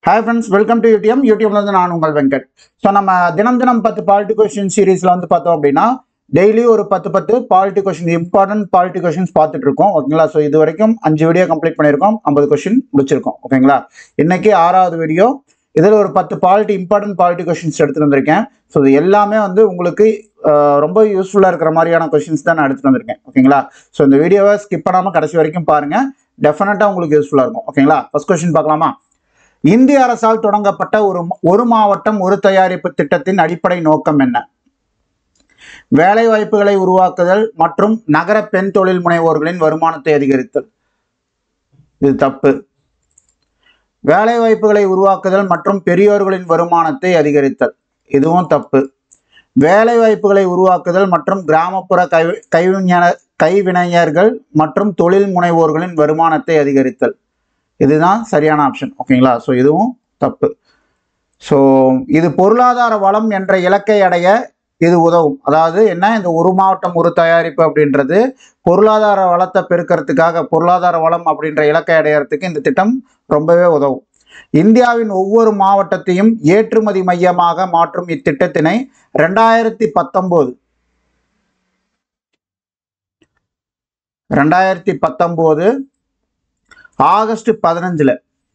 hi friends welcome to UTM யூடியூப்ல இருந்து நான் உங்கள் வெங்கட் ஸோ நம்ம தினம் தினம் பத்து பாலிட்டி கொஸ்டின் சீரீஸ்ல வந்து பார்த்தோம் அப்படின்னா டெய்லி ஒரு பத்து பத்து polity question important polity questions பார்த்துட்டு இருக்கோம் ஓகேங்களா ஸோ இது வரைக்கும் அஞ்சு வீடியோ கம்ப்ளீட் பண்ணியிருக்கோம் ஐம்பது கொஸ்டின் முடிச்சிருக்கோம் ஓகேங்களா இன்னைக்கு ஆறாவது வீடியோ இதில் ஒரு பத்து பாலிட்டி இம்பார்ட்டன்ட் பாலிட்டி கொஸ்டின்ஸ் எடுத்துட்டு வந்திருக்கேன் ஸோ இது எல்லாமே வந்து உங்களுக்கு அஹ், ரொம்ப யூஸ்ஃபுல்லாக இருக்கிற மாதிரியான கொஸ்டின்ஸ் தான் நான் எடுத்துட்டு வந்திருக்கேன் ஓகேங்களா ஸோ இந்த வீடியோவை ஸ்கிப் பண்ணாமல் கடைசி வரைக்கும் பாருங்க டெஃபினட்டாக உங்களுக்கு யூஸ்ஃபுல்லாக இருக்கும் ஓகேங்களா ஃபர்ஸ்ட் கொஸ்டின் பார்க்கலாமா இந்திய அரசால் தொடங்கப்பட்ட ஒரு ஒரு மாவட்டம் ஒரு தயாரிப்பு திட்டத்தின் அடிப்படை நோக்கம் என்ன வேலை வாய்ப்புகளை உருவாக்குதல் மற்றும் நகர பெண் தொழில் முனைவோர்களின் வருமானத்தை அதிகரித்தல் இது தப்பு வேலை வாய்ப்புகளை உருவாக்குதல் மற்றும் பெரியோர்களின் வருமானத்தை அதிகரித்தல் இதுவும் தப்பு வேலை வாய்ப்புகளை உருவாக்குதல் மற்றும் கிராமப்புற கை கைவிஞ கைவினைஞர்கள் மற்றும் தொழில் முனைவோர்களின் வருமானத்தை அதிகரித்தல் இதுதான் சரியான ஆப்ஷன் ஓகேங்களா ஸோ இதுவும் தப்பு ஸோ இது பொருளாதார வளம் என்ற இலக்கை அடைய இது உதவும் அதாவது என்ன இந்த ஒரு மாவட்டம் ஒரு தயாரிப்பு அப்படின்றது பொருளாதார வளத்தை பெருக்கிறதுக்காக பொருளாதார வளம் அப்படின்ற இலக்கை அடையறதுக்கு இந்த திட்டம் ரொம்பவே உதவும் இந்தியாவின் ஒவ்வொரு மாவட்டத்தையும் ஏற்றுமதி மையமாக மாற்றும் இத்திட்டத்தினை ரெண்டாயிரத்தி பத்தொம்போது ரெண்டாயிரத்தி பத்தொம்போது ஆகஸ்ட் பதினஞ்சுல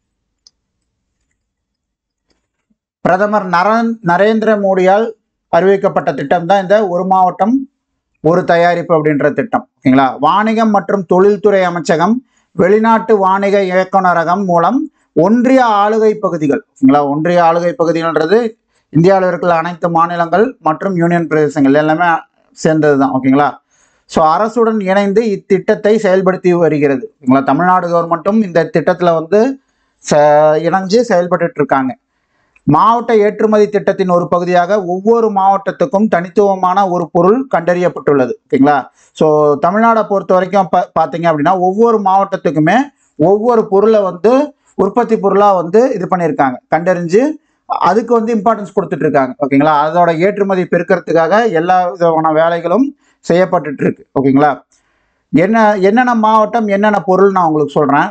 பிரதமர் நரன் நரேந்திர மோடியால் அறிவிக்கப்பட்ட திட்டம் தான் இந்த ஒரு மாவட்டம் ஒரு தயாரிப்பு அப்படின்ற திட்டம் ஓகேங்களா வாணிகம் மற்றும் தொழில்துறை அமைச்சகம் வெளிநாட்டு வாணிக இயக்குநரகம் மூலம் ஒன்றிய ஆளுகை பகுதிகள் ஓகேங்களா ஒன்றிய ஆளுகை பகுதிகள்ன்றது இந்தியாவில் இருக்கிற அனைத்து மாநிலங்கள் மற்றும் யூனியன் பிரதேசங்கள் எல்லாமே சேர்ந்தது தான் ஓகேங்களா ஸோ அரசுடன் இணைந்து இத்திட்டத்தை செயல்படுத்தி வருகிறது ஓகேங்களா தமிழ்நாடு கவர்மெண்ட்டும் இந்த திட்டத்தில் வந்து ச இணைஞ்சு செயல்பட்டுட்டு இருக்காங்க மாவட்ட ஏற்றுமதி திட்டத்தின் ஒரு பகுதியாக ஒவ்வொரு மாவட்டத்துக்கும் தனித்துவமான ஒரு பொருள் கண்டறியப்பட்டுள்ளது ஓகேங்களா ஸோ தமிழ்நாடை பொறுத்த வரைக்கும் பா பார்த்தீங்க அப்படின்னா ஒவ்வொரு மாவட்டத்துக்குமே ஒவ்வொரு பொருளை வந்து உற்பத்தி பொருளாக வந்து இது பண்ணியிருக்காங்க கண்டறிஞ்சு அதுக்கு வந்து இம்பார்ட்டன்ஸ் கொடுத்துட்டு இருக்காங்க ஓகேங்களா அதோட ஏற்றுமதி பெருக்கிறதுக்காக எல்லா விதமான வேலைகளும் செய்யப்பட்டுட்டு இருக்கு ஓகேங்களா என்ன என்னென்ன மாவட்டம் என்னென்ன பொருள் நான் உங்களுக்கு சொல்கிறேன்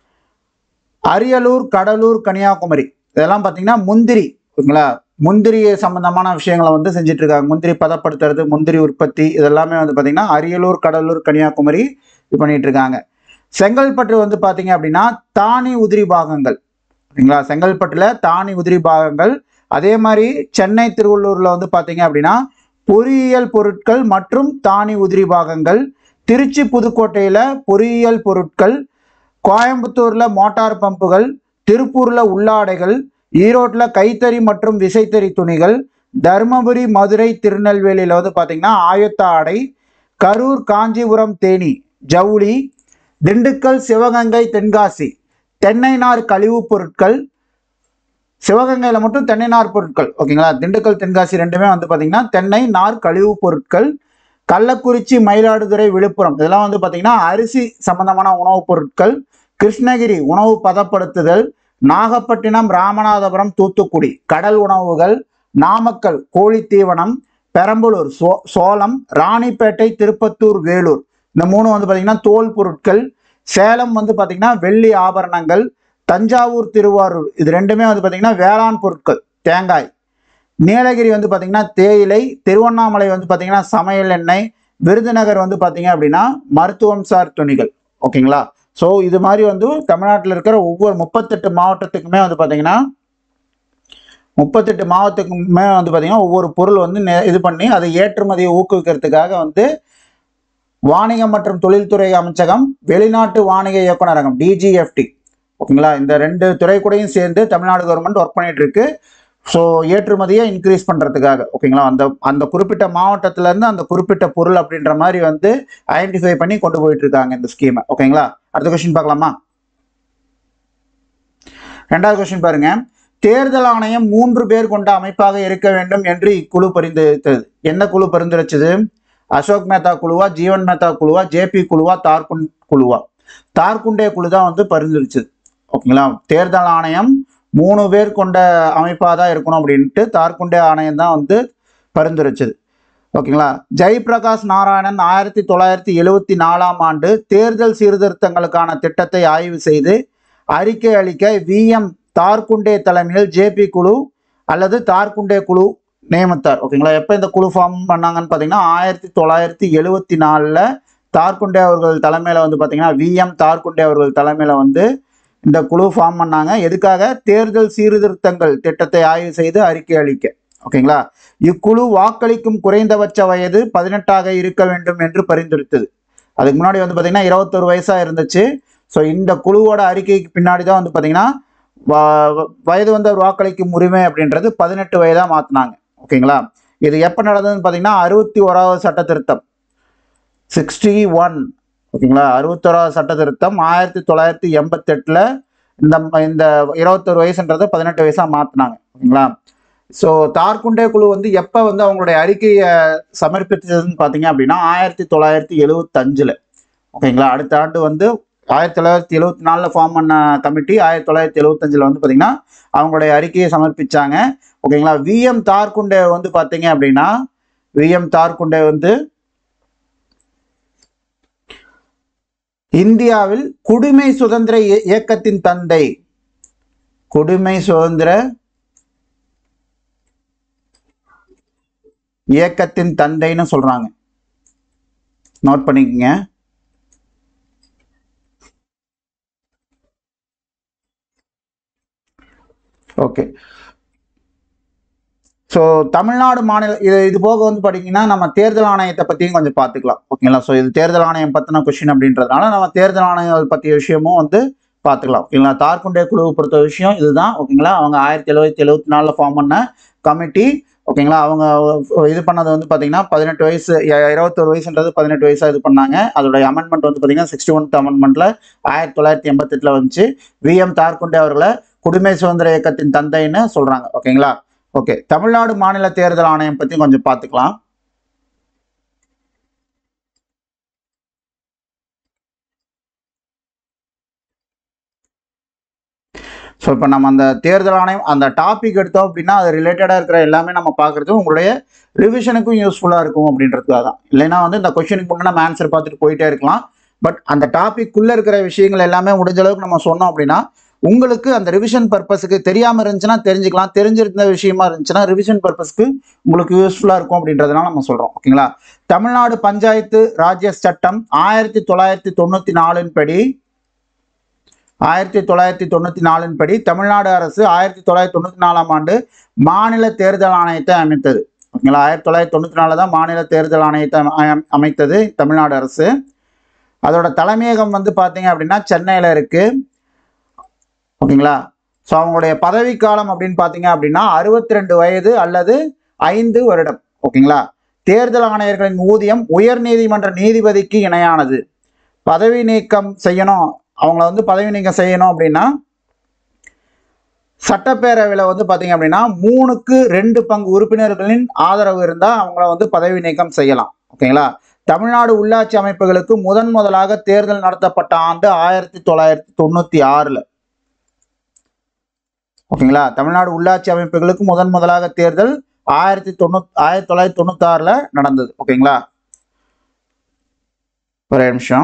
அரியலூர் கடலூர் கன்னியாகுமரி இதெல்லாம் பார்த்தீங்கன்னா முந்திரி ஓகேங்களா முந்திரி சம்பந்தமான விஷயங்களை வந்து செஞ்சுட்டு இருக்காங்க முந்திரி பதப்படுத்துறது முந்திரி உற்பத்தி இதெல்லாமே வந்து பார்த்தீங்கன்னா அரியலூர் கடலூர் கன்னியாகுமரி இது பண்ணிட்டு இருக்காங்க செங்கல்பட்டு வந்து பார்த்தீங்க அப்படின்னா தானி உதிரி பாகங்கள் ஓகேங்களா செங்கல்பட்டுல தானி உதிரி பாகங்கள் அதே மாதிரி சென்னை திருவள்ளூர்ல வந்து பார்த்தீங்க அப்படின்னா பொறியியல் பொருட்கள் மற்றும் தானி உதிரி பாகங்கள் திருச்சி புதுக்கோட்டையில பொறியியல் பொருட்கள் கோயம்புத்தூர்ல மோட்டார் பம்புகள் திருப்பூர்ல உள்ளாடைகள் ஈரோட்ல கைத்தறி மற்றும் விசைத்தறி துணிகள் தருமபுரி மதுரை திருநெல்வேலியில வந்து பார்த்தீங்கன்னா ஆயத்த ஆடை கரூர் காஞ்சிபுரம் தேனி ஜவுளி திண்டுக்கல் சிவகங்கை தென்காசி தென்னை நார் கழிவுப் பொருட்கள் சிவகங்கையில் மட்டும் தென்னை நார் பொருட்கள் ஓகேங்களா திண்டுக்கல் தென்காசி ரெண்டுமே வந்து பார்த்தீங்கன்னா தென்னை நார் கழிவுப் பொருட்கள் கள்ளக்குறிச்சி மயிலாடுதுறை விழுப்புரம் இதெல்லாம் வந்து பார்த்தீங்கன்னா அரிசி சம்பந்தமான உணவுப் பொருட்கள் கிருஷ்ணகிரி உணவு பதப்படுத்துதல் நாகப்பட்டினம் ராமநாதபுரம் தூத்துக்குடி கடல் உணவுகள் நாமக்கல் கோழித்தீவனம் பெரம்பலூர் சோ சோளம் ராணிப்பேட்டை திருப்பத்தூர் வேலூர் இந்த மூணு வந்து பார்த்தீங்கன்னா தோல் பொருட்கள் சேலம் வந்து பார்த்தீங்கன்னா வெள்ளி ஆபரணங்கள் தஞ்சாவூர் திருவாரூர் இது ரெண்டுமே வந்து பார்த்தீங்கன்னா வேளாண் பொருட்கள் தேங்காய் நீலகிரி வந்து பார்த்தீங்கன்னா தேயிலை திருவண்ணாமலை வந்து பார்த்தீங்கன்னா சமையல் எண்ணெய் விருதுநகர் வந்து பார்த்தீங்க அப்படின்னா மருத்துவம் சார் துணிகள் ஓகேங்களா ஸோ இது மாதிரி வந்து தமிழ்நாட்டில் இருக்கிற ஒவ்வொரு முப்பத்தெட்டு மாவட்டத்துக்குமே வந்து பார்த்தீங்கன்னா முப்பத்தெட்டு மாவட்டத்துக்குமே வந்து பார்த்தீங்கன்னா ஒவ்வொரு பொருள் வந்து நெ- இது பண்ணி அதை ஏற்றுமதியை ஊக்குவிக்கிறதுக்காக வந்து வாணிகம் மற்றும் தொழில்துறை அமைச்சகம் வெளிநாட்டு வாணிக இயக்குநரகம் டிஜிஎஃப்டி ஓகேங்களா இந்த ரெண்டு துறை கூடயும் சேர்ந்து தமிழ்நாடு கவர்மெண்ட் ஒர்க் பண்ணிட்டு இருக்கு ஸோ ஏற்றுமதியை இன்க்ரீஸ் பண்ணுறதுக்காக ஓகேங்களா அந்த அந்த குறிப்பிட்ட மாவட்டத்திலேருந்து அந்த குறிப்பிட்ட பொருள் அப்படின்ற மாதிரி வந்து ஐடென்டிஃபை பண்ணி கொண்டு போயிட்டு இருக்காங்க இந்த ஸ்கீமை ஓகேங்களா அடுத்த கொஸ்டின் பார்க்கலாமா ரெண்டாவது கொஸ்டின் பாருங்க தேர்தல் ஆணையம் மூன்று பேர் கொண்ட அமைப்பாக இருக்க வேண்டும் என்று இக்குழு பரிந்துரைத்தது என்ன குழு பரிந்துரைச்சது அசோக் மேத்தா குழுவா ஜீவன் மேத்தா குழுவா ஜேபி குழுவா தார்குன் குழுவா தார்குண்டே குழு தான் வந்து பரிந்துரைச்சது ஓகேங்களா தேர்தல் ஆணையம் மூணு பேர் கொண்ட அமைப்பாக தான் இருக்கணும் அப்படின்ட்டு தார்குண்டே ஆணையம் தான் வந்து பரிந்துரைச்சது ஓகேங்களா ஜெயபிரகாஷ் நாராயணன் ஆயிரத்தி தொள்ளாயிரத்தி எழுவத்தி நாலாம் ஆண்டு தேர்தல் சீர்திருத்தங்களுக்கான திட்டத்தை ஆய்வு செய்து அறிக்கை அளிக்க விஎம் தார்குண்டே தலைமையில் ஜேபி குழு அல்லது தார்குண்டே குழு நியமித்தார் ஓகேங்களா எப்போ இந்த குழு ஃபார்ம் பண்ணாங்கன்னு பார்த்தீங்கன்னா ஆயிரத்தி தொள்ளாயிரத்தி எழுவத்தி நாலில் தார்குண்டே அவர்கள் தலைமையில் வந்து பார்த்தீங்கன்னா விஎம் தார்குண்டே அவர்கள் தலைமையில் வந்து இந்த குழு ஃபார்ம் பண்ணாங்க எதுக்காக தேர்தல் சீர்திருத்தங்கள் திட்டத்தை ஆய்வு செய்து அறிக்கை அளிக்க ஓகேங்களா இக்குழு வாக்களிக்கும் குறைந்தபட்ச வயது பதினெட்டாக இருக்க வேண்டும் என்று பரிந்துரைத்தது அதுக்கு முன்னாடி வந்து பார்த்தீங்கன்னா இருபத்தொரு வயசாக இருந்துச்சு ஸோ இந்த குழுவோட அறிக்கைக்கு பின்னாடி தான் வந்து பார்த்தீங்கன்னா வ- வயது வந்தவர் வாக்களிக்கும் உரிமை அப்படின்றது பதினெட்டு வயதாக மாற்றினாங்க ஓகேங்களா இது எப்போ நடந்ததுன்னு பார்த்தீங்கன்னா அறுபத்தி ஓராவது சட்ட திருத்தம் சிக்ஸ்டி ஒன் ஓகேங்களா அறுபத்தோராவது சட்ட திருத்தம் ஆயிரத்தி தொள்ளாயிரத்தி எண்பத்தெட்டில் இந்த இந்த இருபத்தொரு வயசுன்றதை பதினெட்டு வயசாக மாற்றினாங்க ஓகேங்களா ஸோ தார்குண்டே குழு வந்து எப்போ வந்து அவங்களுடைய அறிக்கையை சமர்ப்பித்ததுன்னு பார்த்தீங்க அப்படின்னா ஆயிரத்தி தொள்ளாயிரத்தி எழுவத்தஞ்சில் ஓகேங்களா அடுத்த ஆண்டு வந்து ஆயிரத்தி தொள்ளாயிரத்தி எழுவத்தி நாலில் ஃபார்ம் பண்ண கமிட்டி ஆயிரத்தி தொள்ளாயிரத்தி எழுவத்தஞ்சில் வந்து பார்த்தீங்கன்னா அவங்களுடைய அறிக்கையை சமர்ப்பிச்சாங்க ஓகேங்களா விஎம் தார்குண்டே வந்து பார்த்தீங்க அப்படின்னா விஎம் தார்குண்டே வந்து இந்தியாவில் குடிமை சுதந்திர இய- இயக்கத்தின் தந்தை குடிமை சுதந்திர இயக்கத்தின் தந்தைன்னு சொல்றாங்க நோட் பண்ணிக்கங்க ஓகே ஸோ தமிழ்நாடு மாநில இது இது போக வந்து பார்த்தீங்கன்னா நம்ம தேர்தல் ஆணையத்தை பற்றியும் கொஞ்சம் பார்த்துக்கலாம் ஓகேங்களா ஸோ இது தேர்தல் ஆணையம் பற்றின கொஷின் அப்படின்றதுனால நம்ம தேர்தல் ஆணையம் பற்றிய விஷயமும் வந்து பார்த்துக்கலாம் ஓகேங்களா தார்குண்டே குழுவை பொறுத்த விஷயம் இதுதான் ஓகேங்களா அவங்க ஆயிரத்தி எழுபத்தி எழுபத்தி நாலில் ஃபார்ம் பண்ண கமிட்டி ஓகேங்களா அவங்க இது பண்ணது வந்து பார்த்தீங்கன்னா பதினெட்டு வயசு இ- இருபத்தொரு வயசுன்றது பதினெட்டு வயசாக இது பண்ணாங்க அதோடைய அமெண்ட்மெண்ட் வந்து பார்த்தீங்கன்னா சிக்ஸ்டி ஒன்த் அமெண்ட்மெண்ட்டில் ஆயிரத்தி தொள்ளாயிரத்தி எண்பத்தெட்டில் வந்துச்சு விஎம் தார்குண்டே அவர்களை குடிமை சுதந்திர இயக்கத்தின் தந்தைன்னு சொல்கிறாங்க ஓகேங்களா ஓகே தமிழ்நாடு மாநில தேர்தல் ஆணையம் பற்றி கொஞ்சம் பார்த்துக்கலாம் ஸோ இப்போ நம்ம அந்த தேர்தல் ஆணையம் அந்த டாபிக் எடுத்தோம் அப்படின்னா அது ரிலேட்டடாக இருக்கிற எல்லாமே நம்ம பார்க்குறது உங்களுடைய ரிவிஷனுக்கும் யூஸ்ஃபுல்லாக இருக்கும் அப்படின்றதுக்காக தான் இல்லைன்னா வந்து இந்த கொஷனுக்கு முன்னே நம்ம ஆன்சர் பார்த்துட்டு போயிட்டே இருக்கலாம் பட் அந்த டாபிக்குள்ளே இருக்கிற விஷயங்கள் எல்லாமே முடிஞ்ச அளவுக்கு நம்ம சொன்னோம் அப்படின்னா உங்களுக்கு அந்த ரிவிஷன் பர்பஸுக்கு தெரியாமல் இருந்துச்சுன்னா தெரிஞ்சுக்கலாம் தெரிஞ்சிருந்த விஷயமா இருந்துச்சுன்னா ரிவிஷன் பர்பஸ்க்கு உங்களுக்கு யூஸ்ஃபுல்லாக இருக்கும் அப்படின்றதுனால நம்ம சொல்கிறோம் ஓகேங்களா தமிழ்நாடு பஞ்சாயத்து ராஜ்ய சட்டம் ஆயிரத்தி தொள்ளாயிரத்தி தொண்ணூற்றி நாலின் படி ஆயிரத்தி தொள்ளாயிரத்தி தொண்ணூற்றி நாலின் படி தமிழ்நாடு அரசு ஆயிரத்தி தொள்ளாயிரத்தி தொண்ணூற்றி நாலாம் ஆண்டு மாநில தேர்தல் ஆணையத்தை அமைத்தது ஓகேங்களா ஆயிரத்தி தொள்ளாயிரத்தி தொண்ணூற்றி நாலில் தான் மாநில தேர்தல் ஆணையத்தை அம- அம- அமைத்தது தமிழ்நாடு அரசு அதோட தலைமையகம் வந்து பார்த்தீங்க அப்படின்னா சென்னையில் இருக்குது ஓகேங்களா ஸோ அவங்களுடைய பதவிக்காலம் அப்படின்னு பார்த்தீங்க அப்படின்னா அறுபத்தி ரெண்டு வயது அல்லது ஐந்து வருடம் ஓகேங்களா தேர்தல் ஆணையர்களின் ஊதியம் உயர்நீதிமன்ற நீதிபதிக்கு இணையானது பதவி நீக்கம் செய்யணும் அவங்கள வந்து பதவி நீக்கம் செய்யணும் அப்படின்னா சட்டப்பேரவையில் வந்து பார்த்தீங்க அப்படின்னா மூணுக்கு ரெண்டு பங்கு உறுப்பினர்களின் ஆதரவு இருந்தால் அவங்கள வந்து பதவி நீக்கம் செய்யலாம் ஓகேங்களா தமிழ்நாடு உள்ளாட்சி அமைப்புகளுக்கு முதன் முதலாக தேர்தல் நடத்தப்பட்ட ஆண்டு ஆயிரத்தி தொள்ளாயிரத்தி தொண்ணூற்றி ஆறில் ஓகேங்களா தமிழ்நாடு உள்ளாட்சி அமைப்புகளுக்கு முதன் முதலாக தேர்தல் ஆயிரத்தி தொண்ணூத் ஆயிரத்தி தொள்ளாயிரத்தி தொண்ணூத்தாறில் நடந்தது ஓகேங்களா ஒரே நிமிஷம்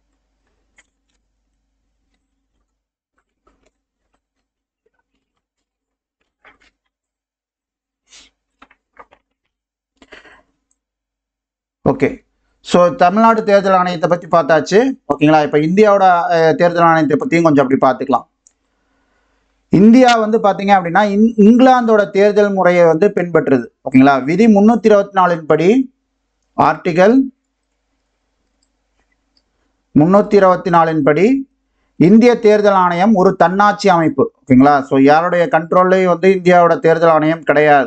ஓகே ஸோ தமிழ்நாடு தேர்தல் ஆணையத்தை பற்றி பார்த்தாச்சு ஓகேங்களா இப்போ இந்தியாவோட அஹ், தேர்தல் ஆணையத்தை பற்றியும் கொஞ்சம் அப்படி பார்த்துக்கலாம் இந்தியா வந்து பார்த்தீங்க அப்படின்னா இங் இங்கிலாந்தோட தேர்தல் முறையை வந்து பின்பற்றுது ஓகேங்களா விதி முந்நூற்றி இருபத்தி நாலின் படி ஆர்டிகல் முந்நூற்றி இருபத்தி நாலின் படி இந்திய தேர்தல் ஆணையம் ஒரு தன்னாட்சி அமைப்பு ஓகேங்களா ஸோ யாருடைய கண்ட்ரோல்லையும் வந்து இந்தியாவோட தேர்தல் ஆணையம் கிடையாது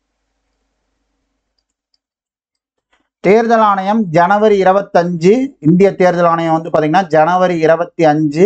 தேர்தல் ஆணையம் ஜனவரி இருபத்தஞ்சு இந்திய தேர்தல் ஆணையம் வந்து பார்த்தீங்கன்னா ஜனவரி இருபத்தி அஞ்சு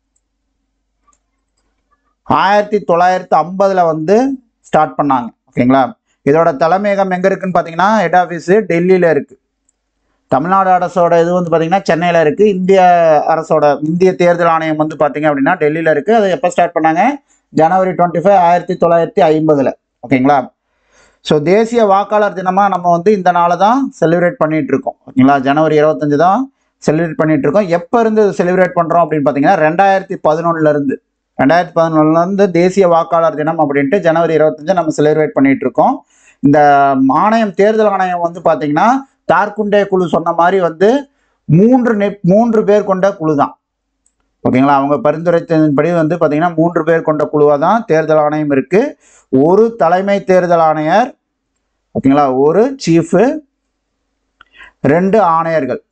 ஆயிரத்தி தொள்ளாயிரத்தி ஐம்பதுல வந்து ஸ்டார்ட் பண்ணாங்க ஓகேங்களா இதோட தலைமையகம் எங்க இருக்குன்னு பார்த்தீங்கன்னா ஹெட் ஆஃபீஸு டெல்லியில இருக்கு தமிழ்நாடு அரசோட இது வந்து பார்த்தீங்கன்னா சென்னையில் இருக்கு இந்திய அரசோட இந்திய தேர்தல் ஆணையம் வந்து பார்த்தீங்க அப்படின்னா டெல்லியில் இருக்கு அதை எப்போ ஸ்டார்ட் பண்ணாங்க ஜனவரி டுவெண்ட்டி ஃபைவ் ஆயிரத்தி தொள்ளாயிரத்தி ஐம்பதுல ஓகேங்களா ஸோ தேசிய வாக்காளர் தினமாக நம்ம வந்து இந்த நாளை தான் செலிப்ரேட் பண்ணிட்டு இருக்கோம் ஓகேங்களா ஜனவரி இருபத்தஞ்சு தான் செலிப்ரேட் பண்ணிட்டு இருக்கோம் எப்போ இருந்து செலிப்ரேட் பண்ணுறோம் அப்படின்னு பார்த்தீங்கன்னா ரெண்டாயிரத்தி பதினொன்னுல இருந்து ரெண்டாயிரத்தி பதினொன்றுல இருந்து தேசிய வாக்காளர் தினம் அப்படின்ட்டு ஜனவரி இருபத்தஞ்சு நம்ம செலிப்ரேட் பண்ணிட்டு இருக்கோம் இந்த ஆணையம் தேர்தல் ஆணையம் வந்து பார்த்தீங்கன்னா தார்குண்டே குழு சொன்ன மாதிரி வந்து மூன்று நெ மூன்று பேர் கொண்ட குழு தான் ஓகேங்களா அவங்க பரிந்துரைத்ததன்படி வந்து பார்த்தீங்கன்னா மூன்று பேர் கொண்ட குழுவாக தான் தேர்தல் ஆணையம் இருக்கு ஒரு தலைமை தேர்தல் ஆணையர் ஓகேங்களா ஒரு சீஃபு ரெண்டு ஆணையர்கள்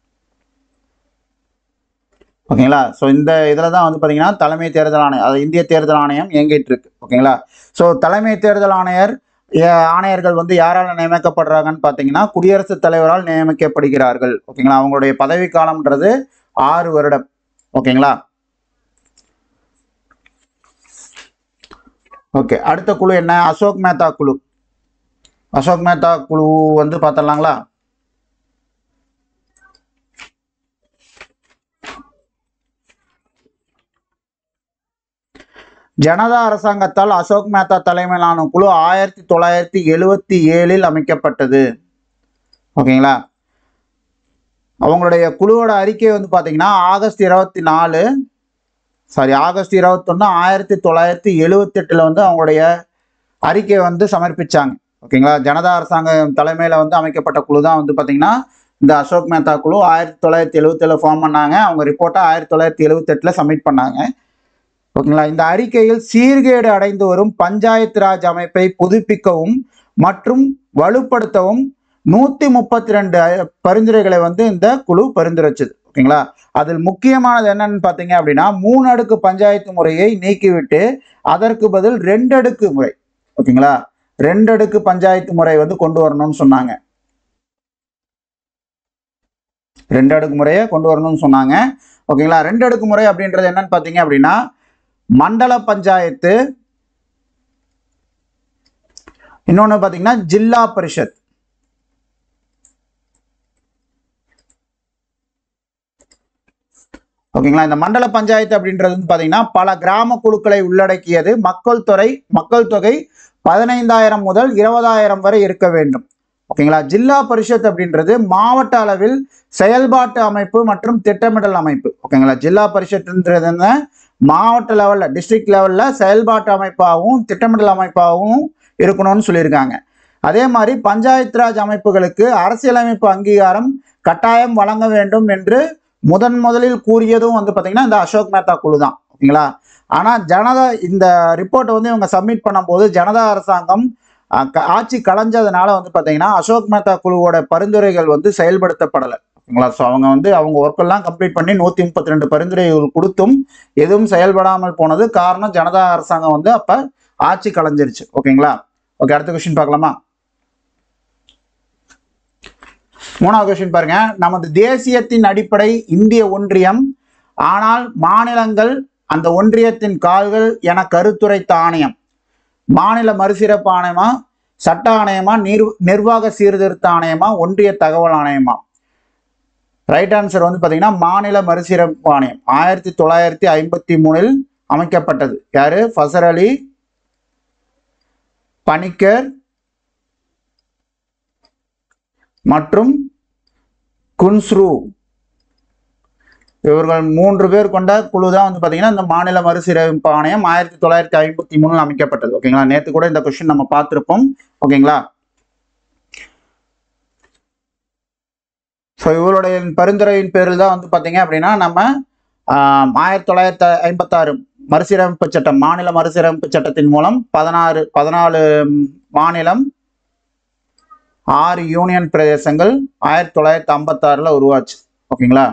ஓகேங்களா ஸோ இந்த இதில் தான் வந்து பார்த்தீங்கன்னா தலைமை தேர்தல் ஆணையம் அது இந்திய தேர்தல் ஆணையம் இயங்கிட்டு இருக்கு ஓகேங்களா ஸோ தலைமை தேர்தல் ஆணையர் ஏ- ஆணையர்கள் வந்து யாரால் நியமிக்கப்படுறாங்கன்னு பார்த்தீங்கன்னா குடியரசுத் தலைவரால் நியமிக்கப்படுகிறார்கள் ஓகேங்களா அவங்களுடைய பதவி காலம்ன்றது ஆறு வருடம் ஓகேங்களா ஓகே அடுத்த குழு என்ன அசோக் மேத்தா குழு அசோக் மேத்தா குழு வந்து பார்த்துடலாங்களா ஜனதா அரசாங்கத்தால் அசோக் மேத்தா தலைமையிலான குழு ஆயிரத்தி தொள்ளாயிரத்தி எழுவத்தி ஏழில் அமைக்கப்பட்டது ஓகேங்களா அவங்களுடைய குழுவோட அறிக்கை வந்து பார்த்தீங்கன்னா ஆகஸ்ட் இருபத்தி நாலு சாரி ஆகஸ்ட் இருபத்தொன்று ஆயிரத்தி தொள்ளாயிரத்தி எழுவத்தெட்டில் வந்து அவங்களுடைய அறிக்கையை வந்து சமர்ப்பிச்சாங்க ஓகேங்களா ஜனதா அரசாங்கம் தலைமையில் வந்து அமைக்கப்பட்ட குழு தான் வந்து பார்த்தீங்கன்னா இந்த அசோக் மேத்தா குழு ஆயிரத்தி தொள்ளாயிரத்தி எழுவத்தேழு ஃபார்ம் பண்ணாங்க அவங்க ரிப்போர்ட்டை ஆயிரத்தி தொள்ளாயிரத்தி எழுவத்தெட்டில் சப்மிட் பண்ணாங்க ஓகேங்களா இந்த அறிக்கையில் சீர்கேடு அடைந்து வரும் பஞ்சாயத்து ராஜ் அமைப்பை புதுப்பிக்கவும் மற்றும் வலுப்படுத்தவும் நூற்றி முப்பத்தி ரெண்டு பரிந்துரைகளை வந்து இந்த குழு பரிந்துரைச்சது ஓகேங்களா அதில் முக்கியமானது என்னன்னு பார்த்தீங்க அப்படின்னா மூணு அடுக்கு பஞ்சாயத்து முறையை நீக்கிவிட்டு அதற்கு பதில் ரெண்டு அடுக்கு முறை ஓகேங்களா ரெண்டு அடுக்கு பஞ்சாயத்து முறை வந்து கொண்டு வரணும்னு சொன்னாங்க ரெண்டு அடுக்கு முறையை கொண்டு வரணும்னு சொன்னாங்க ஓகேங்களா ரெண்டு அடுக்கு முறை அப்படின்றது என்னன்னு பார்த்தீங்க அப்படின்னா மண்டல பஞ்சாயத்து இன்னொன்று பார்த்தீங்கன்னா ஜில்லா பரிஷத் ஓகேங்களா இந்த மண்டல பஞ்சாயத்து அப்படின்றது வந்து பார்த்தீங்கன்னா பல கிராம குழுக்களை உள்ளடக்கியது மக்கள் தொகை மக்கள் தொகை பதினைந்தாயிரம் முதல் இருபதாயிரம் வரை இருக்க வேண்டும் ஓகேங்களா ஜில்லா பரிஷத் அப்படின்றது மாவட்ட அளவில் செயல்பாட்டு அமைப்பு மற்றும் திட்டமிடல் அமைப்பு ஓகேங்களா ஜில்லா பரிஷத்ன்றது என்ன மாவட்ட லெவலில் டிஸ்ட்ரிக்ட் லெவலில் செயல்பாட்டு அமைப்பாகவும் திட்டமிடல் அமைப்பாகவும் இருக்கணும்னு சொல்லியிருக்காங்க அதே மாதிரி பஞ்சாயத்து ராஜ் அமைப்புகளுக்கு அரசியலமைப்பு அங்கீகாரம் கட்டாயம் வழங்க வேண்டும் என்று முதன் முதலில் கூறியதும் வந்து பார்த்தீங்கன்னா இந்த அசோக் மேத்தா குழு தான் ஓகேங்களா ஆனால் ஜனதா இந்த ரிப்போர்ட்டை வந்து இவங்க சப்மிட் பண்ணும்போது ஜனதா அரசாங்கம் அஹ், க- ஆட்சி கலைஞ்சதுனால வந்து பார்த்தீங்கன்னா அசோக் மேத்தா குழுவோட பரிந்துரைகள் வந்து செயல்படுத்தப்படலை ஓகேங்களா ஸோ அவங்க வந்து அவங்க ஒர்க்கெல்லாம் கம்ப்ளீட் பண்ணி நூற்றி முப்பத்தி ரெண்டு பரிந்துரைகள் கொடுத்தும் எதுவும் செயல்படாமல் போனது காரணம் ஜனதா அரசாங்கம் வந்து அப்போ ஆட்சி கலைஞ்சிருச்சு ஓகேங்களா ஓகே அடுத்த கொஸ்டின் பார்க்கலாமா மூணாவது கொஸ்டின் பாருங்க நமது தேசியத்தின் அடிப்படை இந்திய ஒன்றியம் ஆனால் மாநிலங்கள் அந்த ஒன்றியத்தின் கால்கள் என கருத்துரைத்த ஆணையம் மாநில மறுசீரமைப்பு ஆணையமா சட்ட ஆணையமா நிர் நிர்வாக சீர்திருத்த ஆணையமா ஒன்றிய தகவல் ஆணையமா ரைட் ஆன்சர் வந்து பார்த்தீங்கன்னா மாநில மறுசீரமைப்பு ஆணையம் ஆயிரத்தி தொள்ளாயிரத்தி ஐம்பத்தி மூணில் அமைக்கப்பட்டது யாரு ஃபசர் அலி பணிக்கர் மற்றும் குன்ஸ்ரு இவர்கள் மூன்று பேர் கொண்ட குழு தான் வந்து பார்த்தீங்கன்னா இந்த மாநில மறுசீரமைப்பு ஆணையம் ஆயிரத்தி தொள்ளாயிரத்தி ஐம்பத்தி மூணில் அமைக்கப்பட்டது ஓகேங்களா நேற்று கூட இந்த கொஸ்டின் நம்ம பார்த்துருப்போம் ஓகேங்களா ஸோ இவருடைய பரிந்துரையின் பேரில் தான் வந்து பார்த்தீங்க அப்படின்னா நம்ம ஆம், ஆயிரத்தி தொள்ளாயிரத்தி ஐம்பத்தாறு மறுசீரமைப்பு சட்டம் மாநில மறுசீரமைப்பு சட்டத்தின் மூலம் பதினாறு பதினாலு மாநிலம் ஆறு யூனியன் பிரதேசங்கள் ஆயிரத்தி தொள்ளாயிரத்தி ஐம்பத்தாறில் உருவாச்சு ஓகேங்களா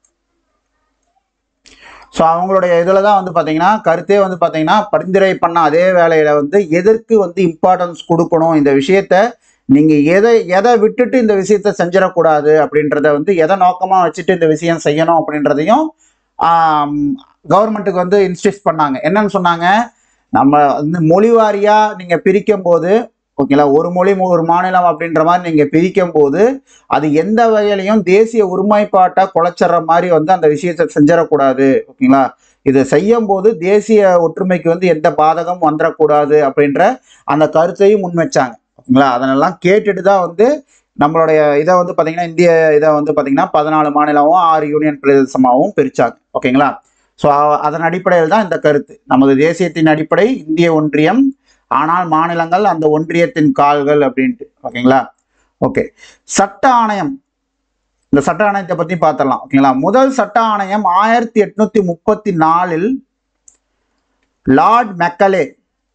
ஸோ அவங்களுடைய இதில் தான் வந்து பார்த்தீங்கன்னா கருத்தே வந்து பார்த்தீங்கன்னா பரிந்துரை பண்ண அதே வேலையில் வந்து எதற்கு வந்து இம்பார்ட்டன்ஸ் கொடுக்கணும் இந்த விஷயத்த நீங்கள் எதை எதை விட்டுட்டு இந்த விஷயத்த செஞ்சிடக்கூடாது அப்படின்றத வந்து எதை நோக்கமாக வச்சுட்டு இந்த விஷயம் செய்யணும் அப்படின்றதையும் கவர்மெண்ட்டுக்கு வந்து இன்ஸ்டியூஸ் பண்ணாங்க என்னன்னு சொன்னாங்க நம்ம வந்து மொழி வாரியாக நீங்கள் பிரிக்கும் போது ஓகேங்களா ஒரு மொழி மு- ஒரு மாநிலம் அப்படின்ற மாதிரி நீங்கள் பிரிக்கும் போது அது எந்த வகையிலையும் தேசிய ஒருமைப்பாட்டை குலைச்சிட்ற மாதிரி வந்து அந்த விஷயத்தை செஞ்சிடக்கூடாது ஓகேங்களா இது செய்யும் போது தேசிய ஒற்றுமைக்கு வந்து எந்த பாதகம் வந்துடக்கூடாது அப்படின்ற அந்த கருத்தையும் முன்வச்சாங்க ஓகேங்களா அதனெல்லாம் கேட்டுட்டு தான் வந்து நம்மளுடைய இதை வந்து பார்த்தீங்கன்னா இந்திய இதை வந்து பார்த்தீங்கன்னா பதினாலு மாநிலமும் ஆறு யூனியன் பிரதேசமாகவும் பிரிச்சாங்க ஓகேங்களா ஸோ அதன் அடிப்படையில் தான் இந்த கருத்து நமது தேசியத்தின் அடிப்படை இந்திய ஒன்றியம் ஆனால் மாநிலங்கள் அந்த ஒன்றியத்தின் கால்கள் அப்படின்ட்டு ஓகேங்களா ஓகே சட்ட ஆணையம் இந்த சட்ட ஆணையத்தை பத்தி பார்த்துடலாம் ஓகேங்களா முதல் சட்ட ஆணையம் ஆயிரத்தி எட்நூத்தி முப்பத்தி நாலில் லார்ட் மெக்கலே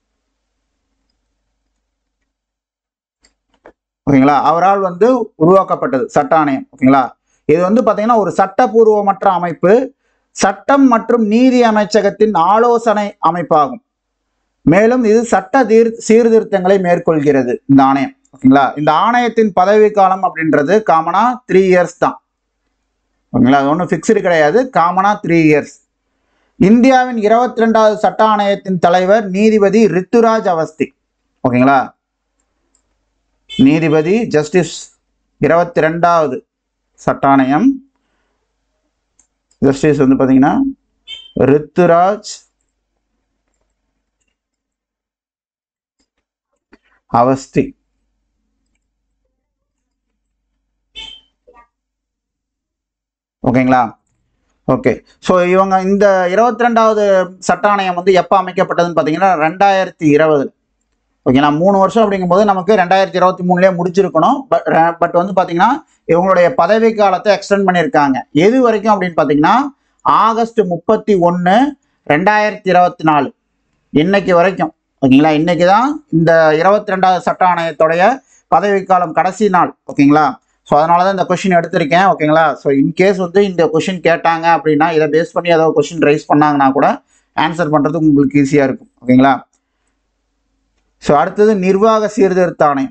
ஓகேங்களா அவரால் வந்து உருவாக்கப்பட்டது சட்ட ஆணையம் ஓகேங்களா இது வந்து பாத்தீங்கன்னா ஒரு சட்டபூர்வமற்ற அமைப்பு சட்டம் மற்றும் நீதி அமைச்சகத்தின் ஆலோசனை அமைப்பாகும் மேலும் இது சட்ட தீர் சீர்திருத்தங்களை மேற்கொள்கிறது இந்த ஆணையம் ஓகேங்களா இந்த ஆணையத்தின் பதவி காலம் அப்படின்றது காமனா த்ரீ இயர்ஸ் தான் ஓகேங்களா அது ஒன்றும் ஃபிக்ஸ்டு கிடையாது காமனா த்ரீ இயர்ஸ் இந்தியாவின் இருபத்தி ரெண்டாவது சட்ட ஆணையத்தின் தலைவர் நீதிபதி ரித்துராஜ் அவஸ்தி ஓகேங்களா நீதிபதி ஜஸ்டிஸ் இருபத்தி ரெண்டாவது சட்ட ஆணையம் ஜஸ்டிஸ் வந்து பார்த்தீங்கன்னா ரித்துராஜ் அவஸ்தி ஓகேங்களா ஓகே ஸோ இவங்க இந்த இருபத்தி ரெண்டாவது சட்ட ஆணையம் வந்து எப்போ அமைக்கப்பட்டதுன்னு பார்த்தீங்கன்னா ரெண்டாயிரத்தி இருபது ஓகேங்களா மூணு வருஷம் அப்படிங்கும்போது நமக்கு ரெண்டாயிரத்தி இருபத்தி மூணுலேயே முடிச்சிருக்கணும் பட் பட் வந்து பார்த்தீங்கன்னா இவங்களுடைய பதவி காலத்தை எக்ஸ்டெண்ட் பண்ணியிருக்காங்க எது வரைக்கும் அப்படின்னு பார்த்தீங்கன்னா ஆகஸ்ட் முப்பத்தி ஒன்று ரெண்டாயிரத்தி இருபத்தி நாலு இன்னைக்கு வரைக்கும் ஓகேங்களா இன்னைக்கு தான் இந்த இருபத்தி ரெண்டாவது சட்ட ஆணையத்துடைய பதவிக்காலம் கடைசி நாள் ஓகேங்களா ஸோ அதனால தான் இந்த கொஷின் எடுத்திருக்கேன் ஓகேங்களா ஸோ இன்கேஸ் வந்து இந்த கொஷின் கேட்டாங்க அப்படின்னா இதை பேஸ் பண்ணி ஏதோ கொஷின் ரைஸ் பண்ணாங்கன்னா கூட ஆன்சர் பண்ணுறதுக்கு உங்களுக்கு ஈஸியாக இருக்கும் ஓகேங்களா ஸோ அடுத்தது நிர்வாக சீர்திருத்த ஆணையம்